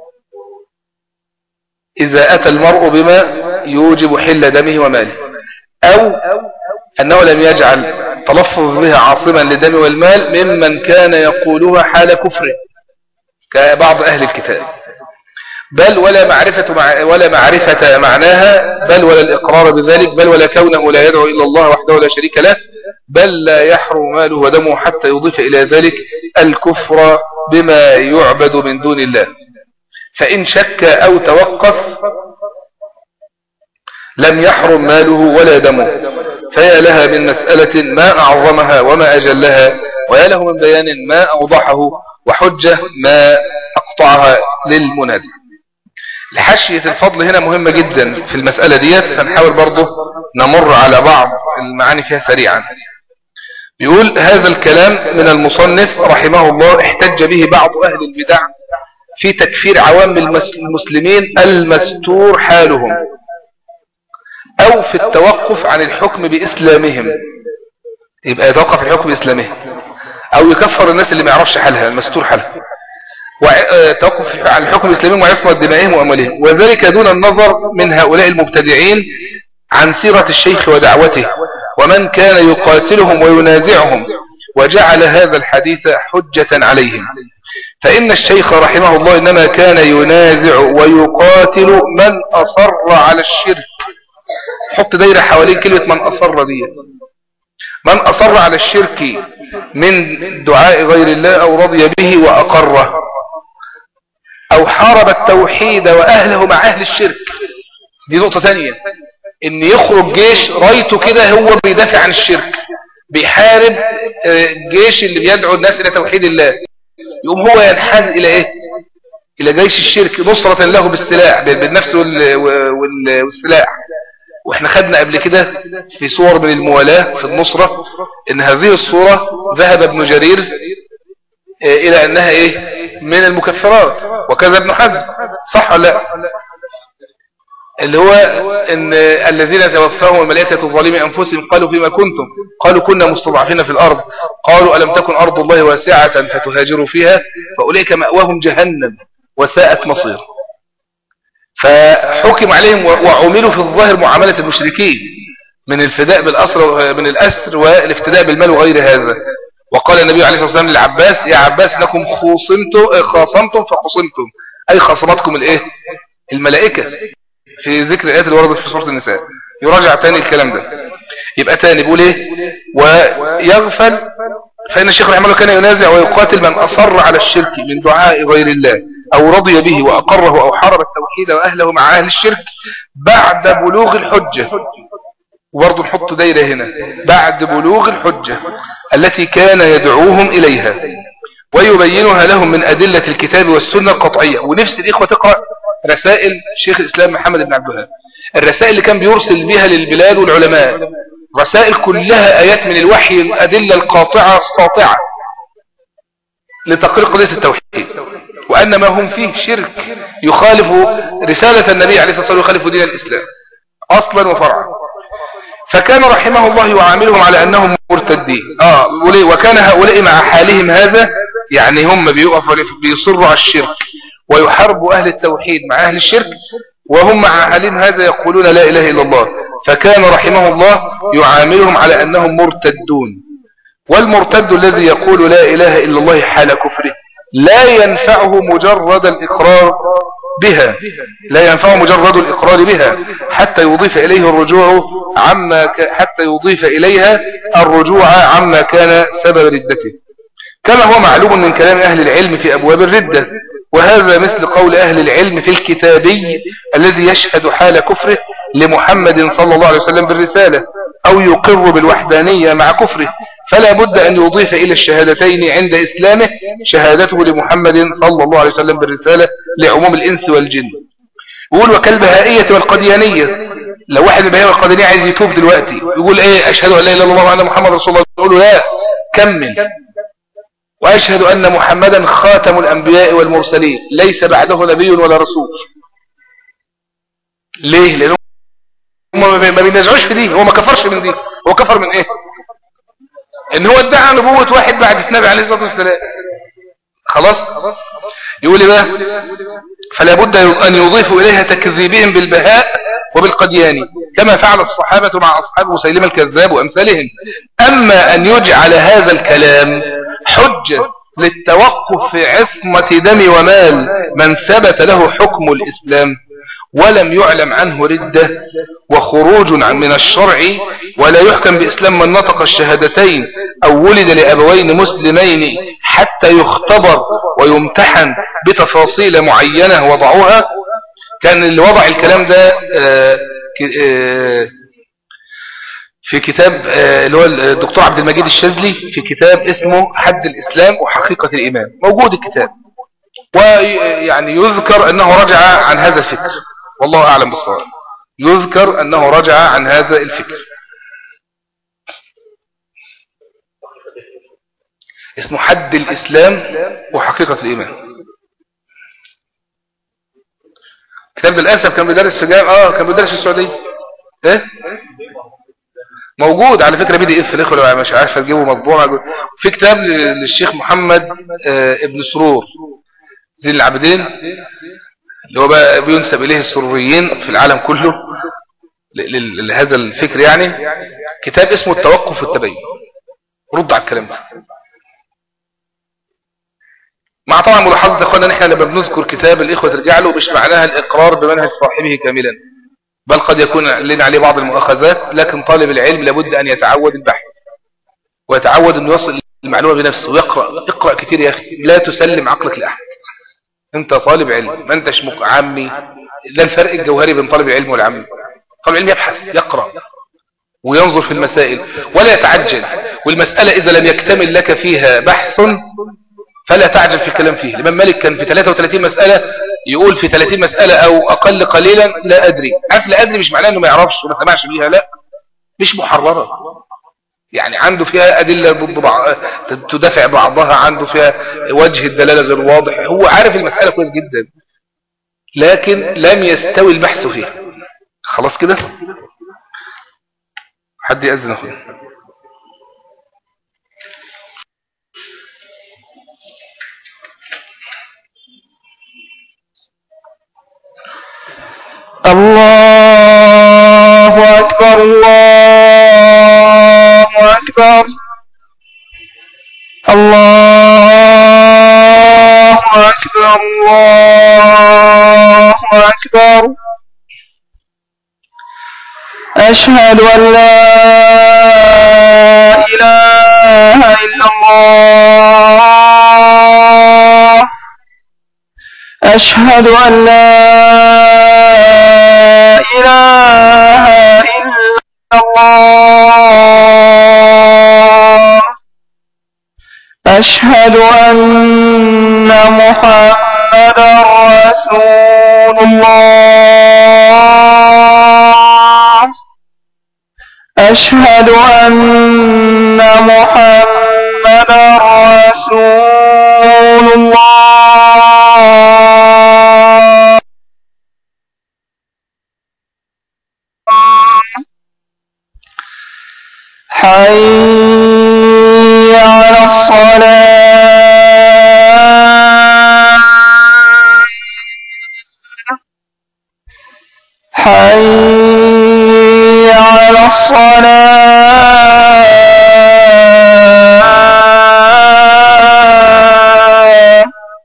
إذا أتى المرء بما يوجب حل دمه وماله أو أنه لم يجعل تلفظ بها عاصما للدم والمال ممن كان يقولها حال كفره كبعض أهل الكتاب بل ولا معرفة مع ولا معرفة معناها بل ولا الإقرار بذلك بل ولا كونه لا يدعو إلا الله وحده لا شريك له بل لا يحرم ماله ودمه حتى يضيف إلى ذلك الكفر بما يعبد من دون الله فإن شك أو توقف لم يحرم ماله ولا دمه فيا لها من مسألة ما أعظمها وما أجلها ويا له من بيان ما أوضحه وحجة ما أقطعها للمنازع الحشية الفضل هنا مهمة جدا في المسألة ديت فنحاول برضه نمر على بعض المعاني فيها سريعا يقول هذا الكلام من المصنف رحمه الله احتج به بعض أهل البدع في تكفير عوام المسلمين المستور حالهم أو في التوقف عن الحكم بإسلامهم يبقى يتوقف الحكم بإسلامهم أو يكفر الناس اللي ما يعرفش حالها المستور حالها وتوقف عن الحكم الإسلامي وعصمة دمائهم وأموالهم وذلك دون النظر من هؤلاء المبتدعين عن سيرة الشيخ ودعوته ومن كان يقاتلهم وينازعهم وجعل هذا الحديث حجة عليهم فإن الشيخ رحمه الله إنما كان ينازع ويقاتل من أصر على الشرك حط دايرة حوالين كلمة من أصر ديت من أصر على الشرك من دعاء غير الله أو رضي به وأقره أو حارب التوحيد وأهله مع أهل الشرك دي نقطة تانية إن يخرج جيش رايته كده هو بيدافع عن الشرك بيحارب الجيش اللي بيدعو الناس إلى توحيد الله يقوم هو ينحاز إلى إيه إلى جيش الشرك نصرة له بالسلاح بالنفس والسلاح واحنا خدنا قبل كده في صور من الموالاة في النصرة ان هذه الصورة ذهب ابن جرير الى انها ايه من المكفرات وكذا ابن حزم صح ولا لا اللي هو ان الذين توفاهم الملائكة ظالمي انفسهم قالوا فيما كنتم قالوا كنا مستضعفين في الارض قالوا الم تكن ارض الله واسعة فتهاجروا فيها فاولئك مأواهم جهنم وساءت مصير فحكم عليهم وعملوا في الظاهر معاملة المشركين من الفداء بالأسر من الأسر والافتداء بالمال وغير هذا وقال النبي عليه الصلاة والسلام للعباس يا عباس انكم خصمتم خاصمتم فخصمتم أي خاصمتكم الايه الملائكة في ذكر الآيات اللي وردت في سورة النساء يراجع تاني الكلام ده يبقى تاني بيقول ايه ويغفل فإن الشيخ رحمه الله كان ينازع ويقاتل من أصر على الشرك من دعاء غير الله أو رضي به وأقره أو حرم التوحيد وأهله مع أهل الشرك بعد بلوغ الحجة وبرضه نحط دايرة هنا بعد بلوغ الحجة التي كان يدعوهم إليها ويبينها لهم من أدلة الكتاب والسنة القطعية ونفس الإخوة تقرأ رسائل شيخ الإسلام محمد بن عبد الوهاب الرسائل اللي كان بيرسل بها للبلاد والعلماء رسائل كلها آيات من الوحي الأدلة القاطعة الساطعة لتقرير قضية التوحيد وأن ما هم فيه شرك يخالف رسالة النبي عليه الصلاة والسلام يخالف دين الإسلام أصلا وفرعا فكان رحمه الله يعاملهم على أنهم مرتدين آه وكان هؤلاء مع حالهم هذا يعني هم بيقفوا بيصروا على الشرك ويحاربوا أهل التوحيد مع أهل الشرك وهم مع حالهم هذا يقولون لا إله إلا الله فكان رحمه الله يعاملهم على أنهم مرتدون والمرتد الذي يقول لا إله إلا الله حال كفره لا ينفعه مجرد الإقرار بها لا ينفعه مجرد الإقرار بها حتى يضيف إليه الرجوع عما ك... حتى يضيف إليها الرجوع عما كان سبب ردته كما هو معلوم من كلام أهل العلم في أبواب الردة وهذا مثل قول أهل العلم في الكتابي الذي يشهد حال كفره لمحمد صلى الله عليه وسلم بالرسالة أو يقر بالوحدانية مع كفره فلا بد أن يضيف إلى الشهادتين عند إسلامه شهادته لمحمد صلى الله عليه وسلم بالرسالة لعموم الإنس والجن يقول وكالبهائية والقديانية لو واحد البهائية والقديانية عايز يتوب دلوقتي يقول ايه أشهد أن لا إله إلا الله وأن محمد رسول الله يقول له لا كمل وأشهد أن محمدا خاتم الأنبياء والمرسلين ليس بعده نبي ولا رسول ليه لأنه ما بينزعوش في دي هو ما كفرش من دي هو كفر من ايه ان هو ادعى نبوة واحد بعد النبي عليه الصلاة والسلام خلاص يقول بقى فلا بد أن يضيفوا إليها تكذيبهم بالبهاء وبالقدياني كما فعل الصحابة مع أصحاب مسيلمة الكذاب وأمثالهم أما أن يجعل هذا الكلام حجة للتوقف في عصمة دم ومال من ثبت له حكم الإسلام ولم يعلم عنه ردة وخروج من الشرع ولا يحكم بإسلام من نطق الشهادتين أو ولد لأبوين مسلمين حتى يختبر ويمتحن بتفاصيل معينة وضعوها كان اللي وضع الكلام ده آه، آه، في كتاب آه، اللي هو الدكتور عبد المجيد الشاذلي في كتاب اسمه حد الإسلام وحقيقة الإيمان موجود الكتاب ويعني يذكر أنه رجع عن هذا الفكر والله أعلم بالصواب يذكر أنه رجع عن هذا الفكر اسمه حد الإسلام وحقيقة الإيمان كتاب للأسف كان بيدرس في جامعة آه كان بيدرس في السعودية إيه موجود على فكرة بي دي اف الاخوة لو مش عارفة تجيبه مطبوع في كتاب للشيخ محمد آه ابن سرور زين العابدين اللي هو بقى بينسب إليه السروريين في العالم كله لهذا الفكر يعني كتاب اسمه التوقف والتبين رد على الكلام ده مع طبعا ملاحظة اخوانا ان احنا لما بنذكر كتاب الاخوة ترجع له مش معناها الاقرار بمنهج صاحبه كاملا بل قد يكون لنا عليه بعض المؤاخذات لكن طالب العلم لابد ان يتعود البحث ويتعود انه يصل المعلومة بنفسه ويقرأ اقرأ كتير يا اخي لا تسلم عقلك لاحد انت طالب علم ما انتش عامي لا الفرق الجوهري بين طالب العلم والعامي طالب العلم يبحث يقرأ وينظر في المسائل ولا يتعجل والمسألة إذا لم يكتمل لك فيها بحث فلا تعجل في الكلام فيه الإمام مالك كان في 33 مسألة يقول في 30 مسألة أو أقل قليلا لا أدري عارف لا أدري مش معناه أنه ما يعرفش وما سمعش بيها لا مش محررة يعني عنده فيها أدلة ضد بعض تدافع بعضها عنده فيها وجه الدلالة غير واضح هو عارف المسألة كويس جدا لكن لم يستوي البحث فيها خلاص كده حد يأذن أخويا الله أكبر الله أكبر الله أكبر الله أكبر أشهد أن لا إله إلا الله أشهد أن لا إله إلا الله أشهد أن محمدا رسول الله أشهد أن محمدا رسول الله حي على الصلاة حي على الصلاة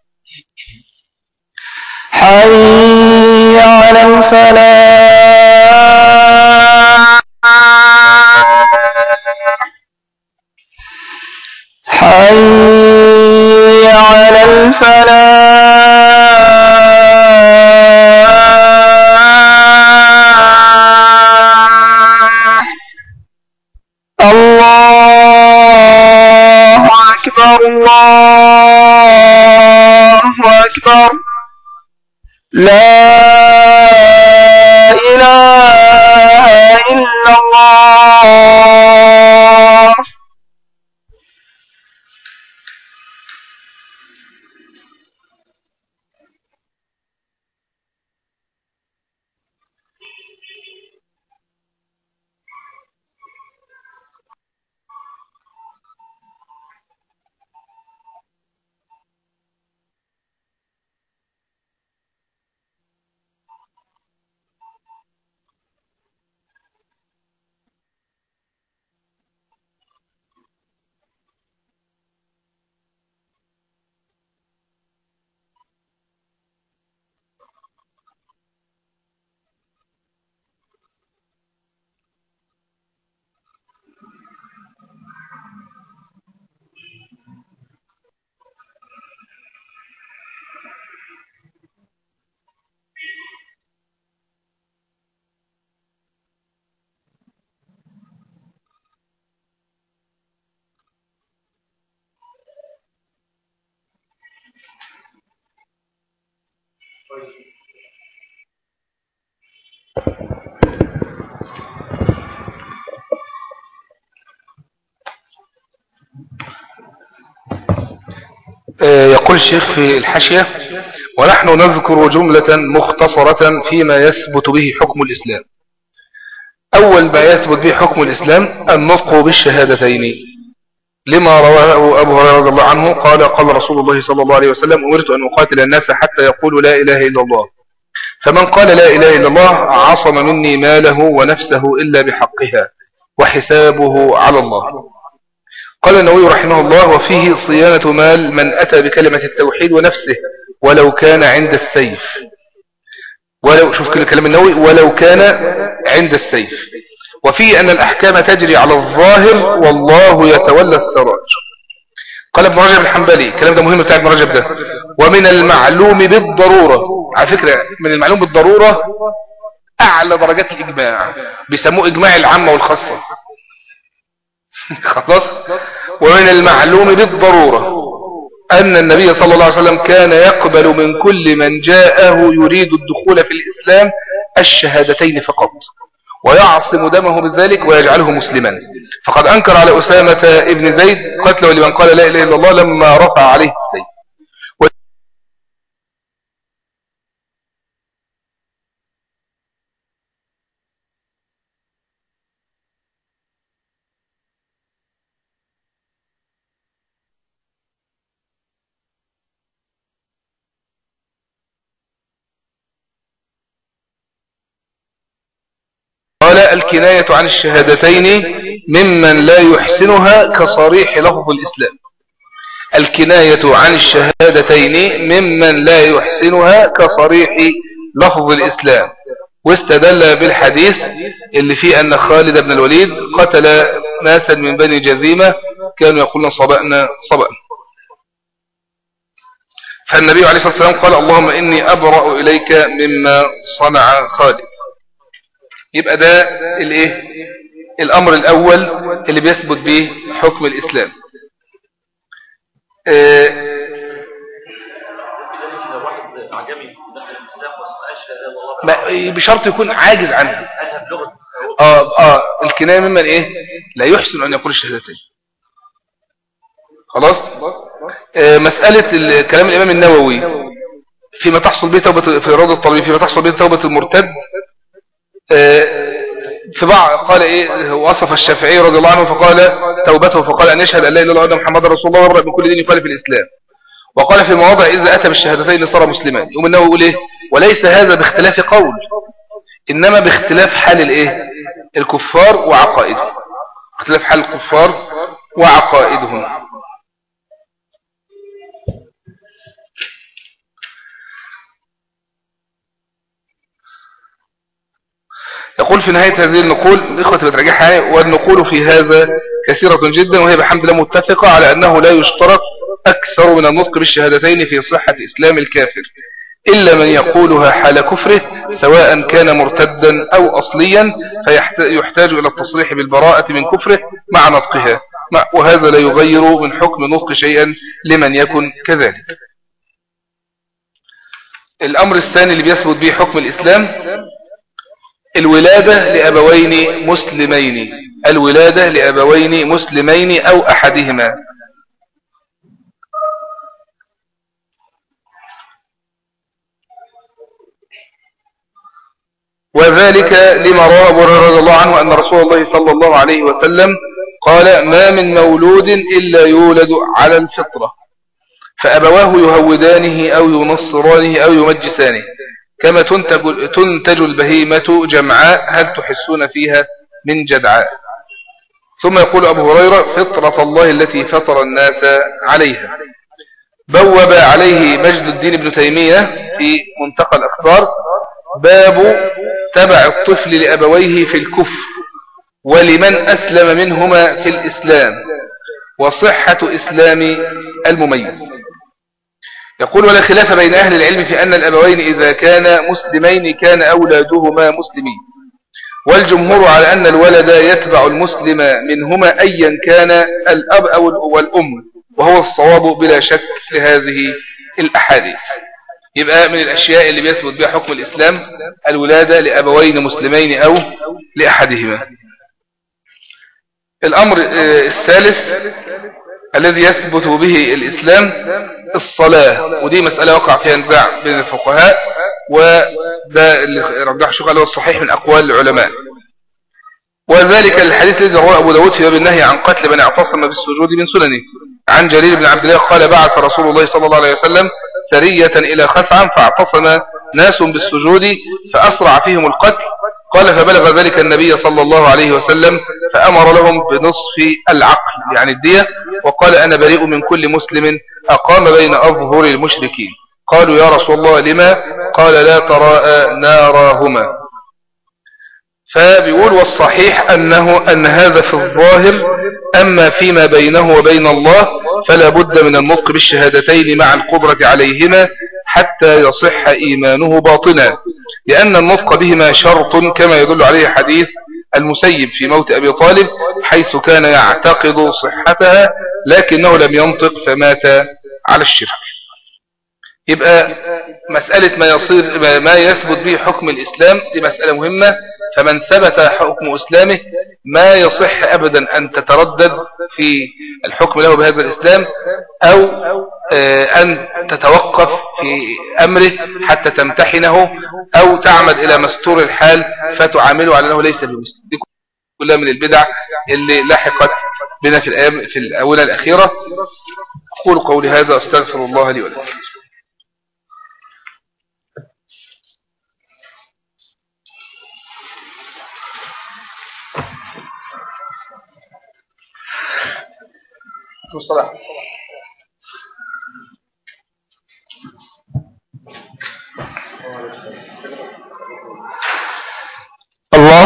حي على الفلاح حي على الفلاح الله أكبر الله أكبر لا إله إلا الله آه، يقول الشيخ في الحاشية ونحن نذكر جملة مختصرة فيما يثبت به حكم الإسلام أول ما يثبت به حكم الإسلام النطق بالشهادتين لما رواه أبو هريرة رضي الله عنه قال قال رسول الله صلى الله عليه وسلم أمرت أن أقاتل الناس حتى يقولوا لا إله إلا الله فمن قال لا إله إلا الله عصم مني ماله ونفسه إلا بحقها وحسابه على الله قال النووي رحمه الله وفيه صيانة مال من أتى بكلمة التوحيد ونفسه ولو كان عند السيف ولو شوف كل كلام النووي ولو كان عند السيف وفيه أن الأحكام تجري على الظاهر والله يتولى السراج قال ابن رجب الحنبلي الكلام ده مهم بتاع ابن رجب ده ومن المعلوم بالضرورة على فكرة من المعلوم بالضرورة أعلى درجات الإجماع بيسموه إجماع العامة والخاصة خلاص ومن المعلوم بالضرورة أن النبي صلى الله عليه وسلم كان يقبل من كل من جاءه يريد الدخول في الإسلام الشهادتين فقط ويعصم دمه بذلك ويجعله مسلما فقد أنكر على أسامة ابن زيد قتله لمن قال لا إله إلا الله لما رفع عليه السيف قال الكناية عن الشهادتين ممن لا يحسنها كصريح لفظ الإسلام الكناية عن الشهادتين ممن لا يحسنها كصريح لفظ الإسلام واستدل بالحديث اللي فيه أن خالد بن الوليد قتل ناسا من بني جذيمة كانوا يقولون صبأنا صبأنا فالنبي عليه الصلاة والسلام قال اللهم إني أبرأ إليك مما صنع خالد يبقى ده الايه الأمر الأول اللي بيثبت به حكم الإسلام آه، لو واحد أعجمي دخل الإسلام وما سمعش لا إله إلا الله ما- بشرط يكون عاجز عنها قالها بلغة اه اه الكناية ممن ايه لا يحسن ان يقول الشهادتين خلاص آه مسألة ال- كلام الامام النووي فيما تحصل به توبة في روض الطبيب فيما تحصل به توبة المرتد آه في بعض قال ايه وصف الشافعي رضي الله عنه فقال توبته فقال ان يشهد ان لا اله الا الله وان محمد رسول الله ويبرأ من كل دين يخالف الاسلام وقال في مواضع اذا اتى بالشهادتين صار مسلما يقوم النووي يقول ايه وليس هذا باختلاف قول إنما باختلاف حال الإيه الكفار وعقائدهم اختلاف حال الكفار وعقائدهم يقول في نهاية هذه النقول الإخوة بتراجعها والنقول في هذا كثيرة جدا وهي بحمد الله متفقة على أنه لا يشترط أكثر من النطق بالشهادتين في صحة إسلام الكافر إلا من يقولها حال كفره سواء كان مرتدا أو أصليا فيحتاج إلى التصريح بالبراءة من كفره مع نطقها مع- وهذا لا يغير من حكم نطق شيئا لمن يكن كذلك الأمر الثاني اللي بيثبت به حكم الإسلام الولادة لأبوين مسلمين الولادة لأبوين مسلمين أو أحدهما وذلك لما روى أبو هريرة رضي الله عنه أن رسول الله صلى الله عليه وسلم قال ما من مولود إلا يولد على الفطرة فأبواه يهودانه أو ينصرانه أو يمجسانه كما تنتج, تنتج البهيمة جمعاء هل تحسون فيها من جدعاء ثم يقول أبو هريرة فطرة الله التي فطر الناس عليها بوب عليه مجد الدين ابن تيمية في منتقى الأخبار باب تبع الطفل لأبويه في الكفر ولمن أسلم منهما في الإسلام وصحة إسلام المميز يقول ولا خلاف بين أهل العلم في أن الأبوين إذا كان مسلمين كان أولادهما مسلمين والجمهور على أن الولد يتبع المسلم منهما أيا كان الأب أو والأم وهو الصواب بلا شك في هذه الأحاديث يبقى من الأشياء اللي بيثبت بها حكم الإسلام الولادة لأبوين مسلمين أو لأحدهما الأمر آه، الثالث الذي يثبت به الإسلام الصلاة ودي مسألة وقع فيها نزاع بين الفقهاء وده اللي رجح شيخ هو الصحيح من أقوال العلماء وذلك الحديث الذي رواه أبو داود في باب النهي عن قتل من اعتصم بالسجود من سننه عن جرير بن عبد الله قال بعث رسول الله صلى الله عليه وسلم سرية إلى خثعم فاعتصم ناس بالسجود فأسرع فيهم القتل قال فبلغ ذلك النبي صلى الله عليه وسلم فأمر لهم بنصف العقل يعني الدية وقال أنا بريء من كل مسلم أقام بين أظهر المشركين قالوا يا رسول الله لما قال لا تراءى ناراهما فبيقول والصحيح أنه أن هذا في الظاهر أما فيما بينه وبين الله فلا بد من النطق بالشهادتين مع القدرة عليهما حتى يصح إيمانه باطنا لأن النطق بهما شرط كما يدل عليه حديث المسيب في موت أبي طالب حيث كان يعتقد صحتها لكنه لم ينطق فمات على الشرك يبقى مسألة ما يصير ما- ما يثبت به حكم الإسلام دي مسألة مهمة فمن ثبت حكم إسلامه ما يصح أبدا أن تتردد في الحكم له بهذا الإسلام أو آه، أن تتوقف في أمره حتى تمتحنه أو تعمد إلى مستور الحال فتعامله على أنه ليس بمسلم دي كلها من البدع اللي لحقت بنا في الأيام في الأولى الأخيرة أقول قولي هذا أستغفر الله لي ولكم والصلاة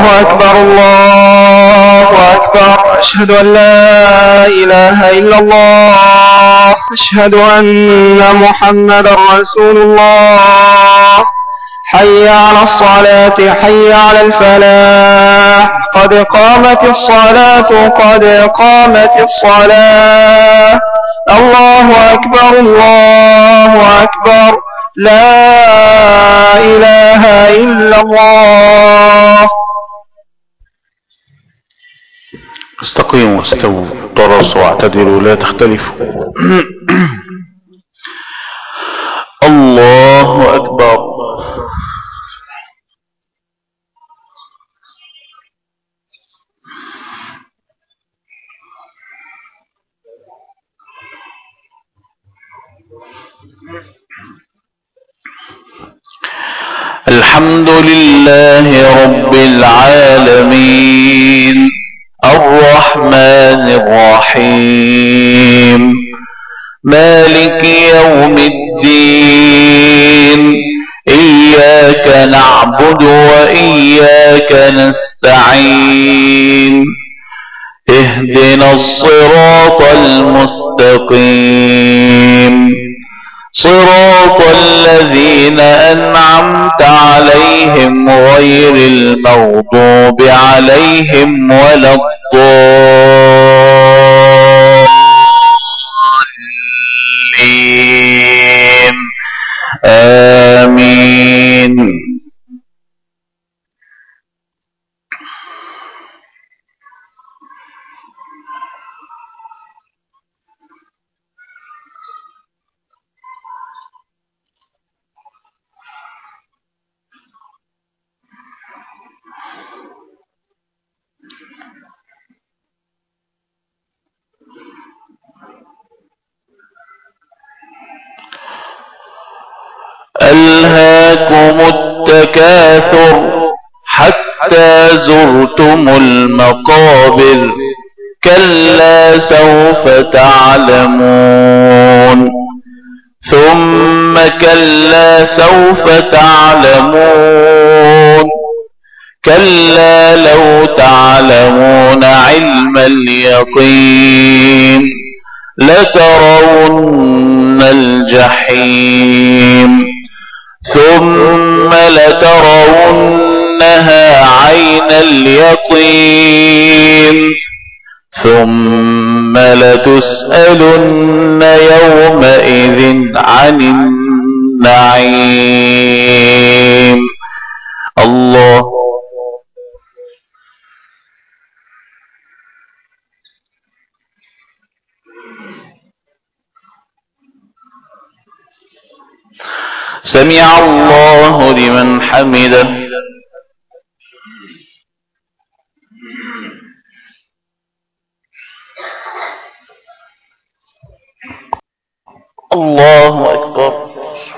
الله أكبر الله أكبر أشهد أن لا إله إلا الله أشهد أن محمد رسول الله حي على الصلاة حي على الفلاح قد قامت الصلاة قد قامت الصلاة الله أكبر الله أكبر لا إله إلا الله استقيموا واستووا ترصوا واعتدلوا لا تختلفوا الله أكبر الحمد لله رب العالمين الرحمن الرحيم مالك يوم الدين إياك نعبد وإياك نستعين اهدنا الصراط المستقيم صراط الذين أنعمت عليهم غير المغضوب عليهم ولا الضالين آمين ألهاكم التكاثر حتى زرتم المقابر كلا سوف تعلمون ثم كلا سوف تعلمون كلا لو تعلمون علم اليقين لترون الجحيم ثم لترونها عين اليقين ثم لتسألن يومئذ عن النعيم الله سمع الله لمن حمده الله أكبر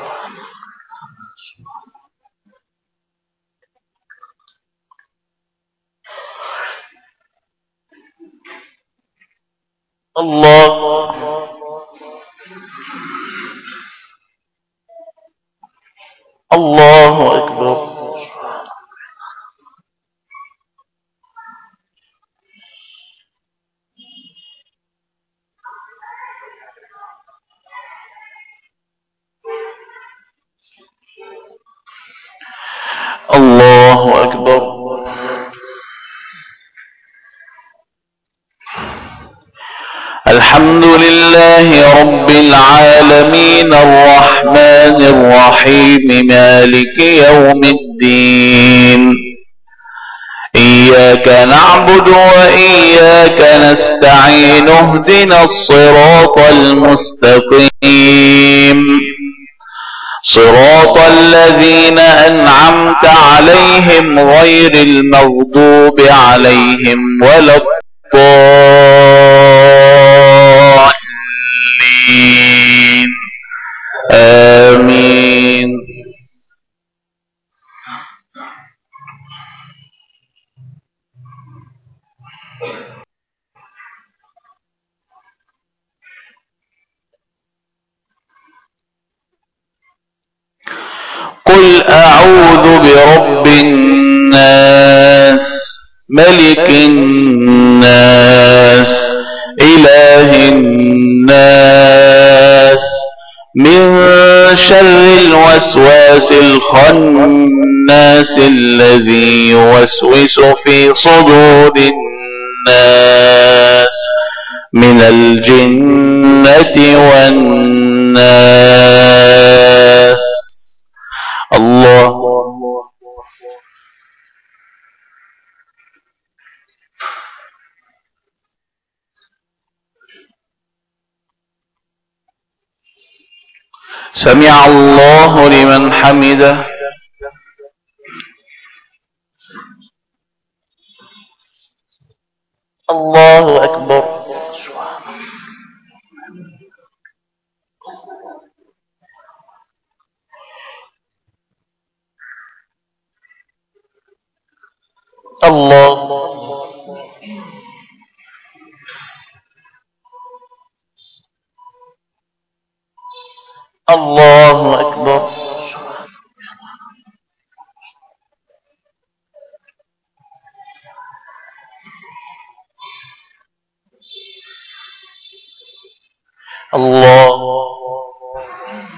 الله الله أكبر الله أكبر الحمد لله رب العالمين الرحمن الرحيم مالك يوم الدين إياك نعبد وإياك نستعين اهدنا الصراط المستقيم صراط الذين أنعمت عليهم غير المغضوب عليهم ولا الضالين آمين قل أعوذ برب الناس ملك الناس إله الناس من شر الوسواس الخناس الذي يوسوس في صدور الناس من الجنة والناس الله سمع الله لمن حمده الله أكبر الله الله أكبر الله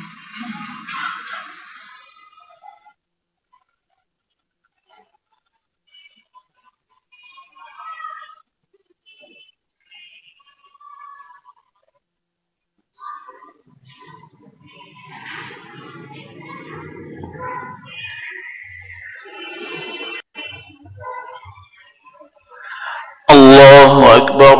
الله أكبر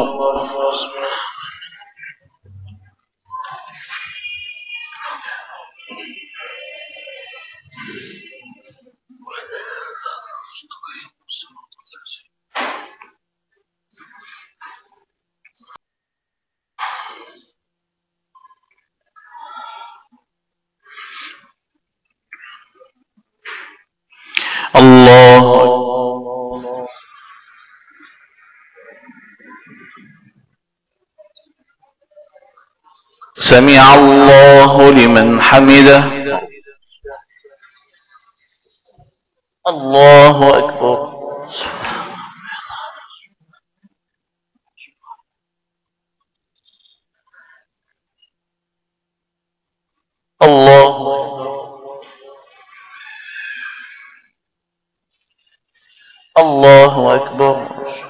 الله أكبر سمع الله لمن حمده الله أكبر الله الله أكبر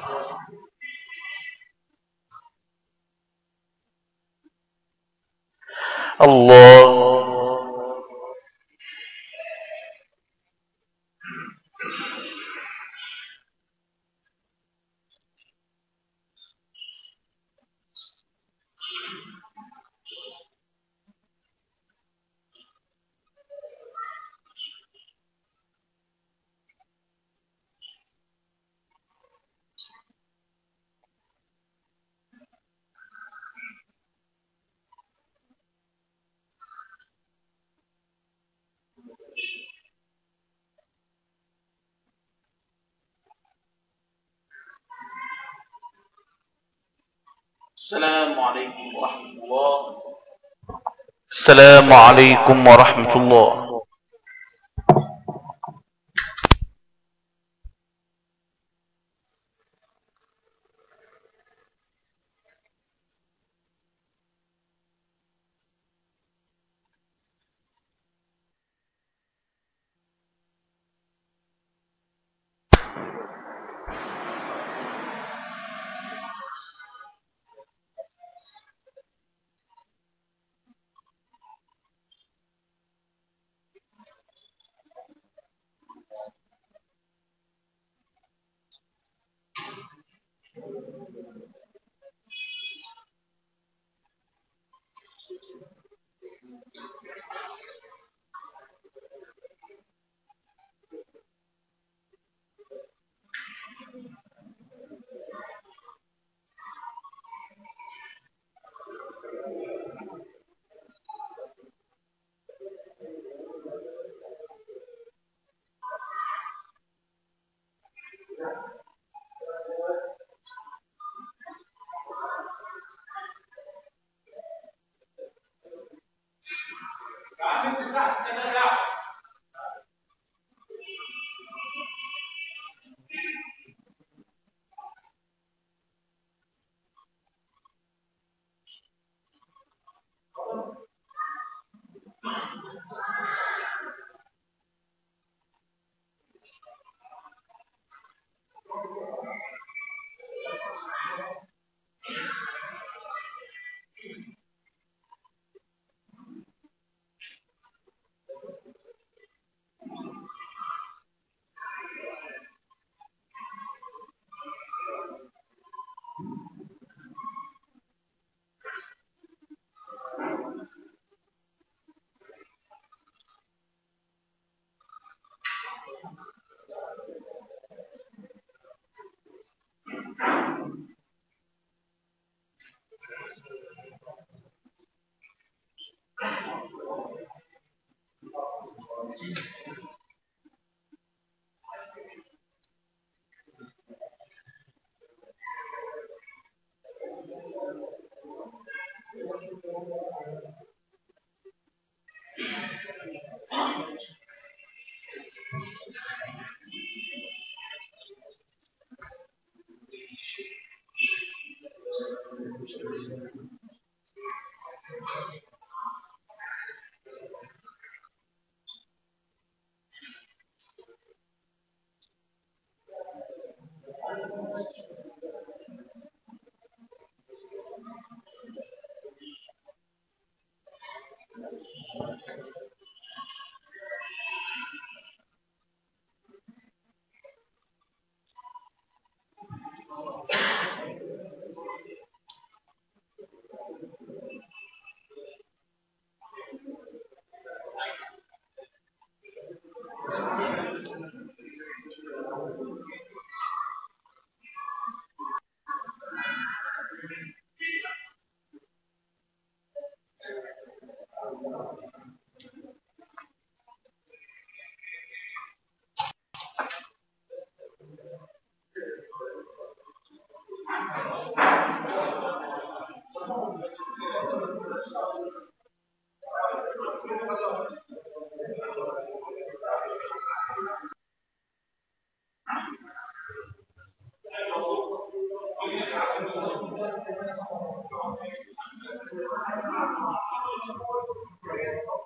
الله السلام عليكم ورحمة الله السلام عليكم ورحمة الله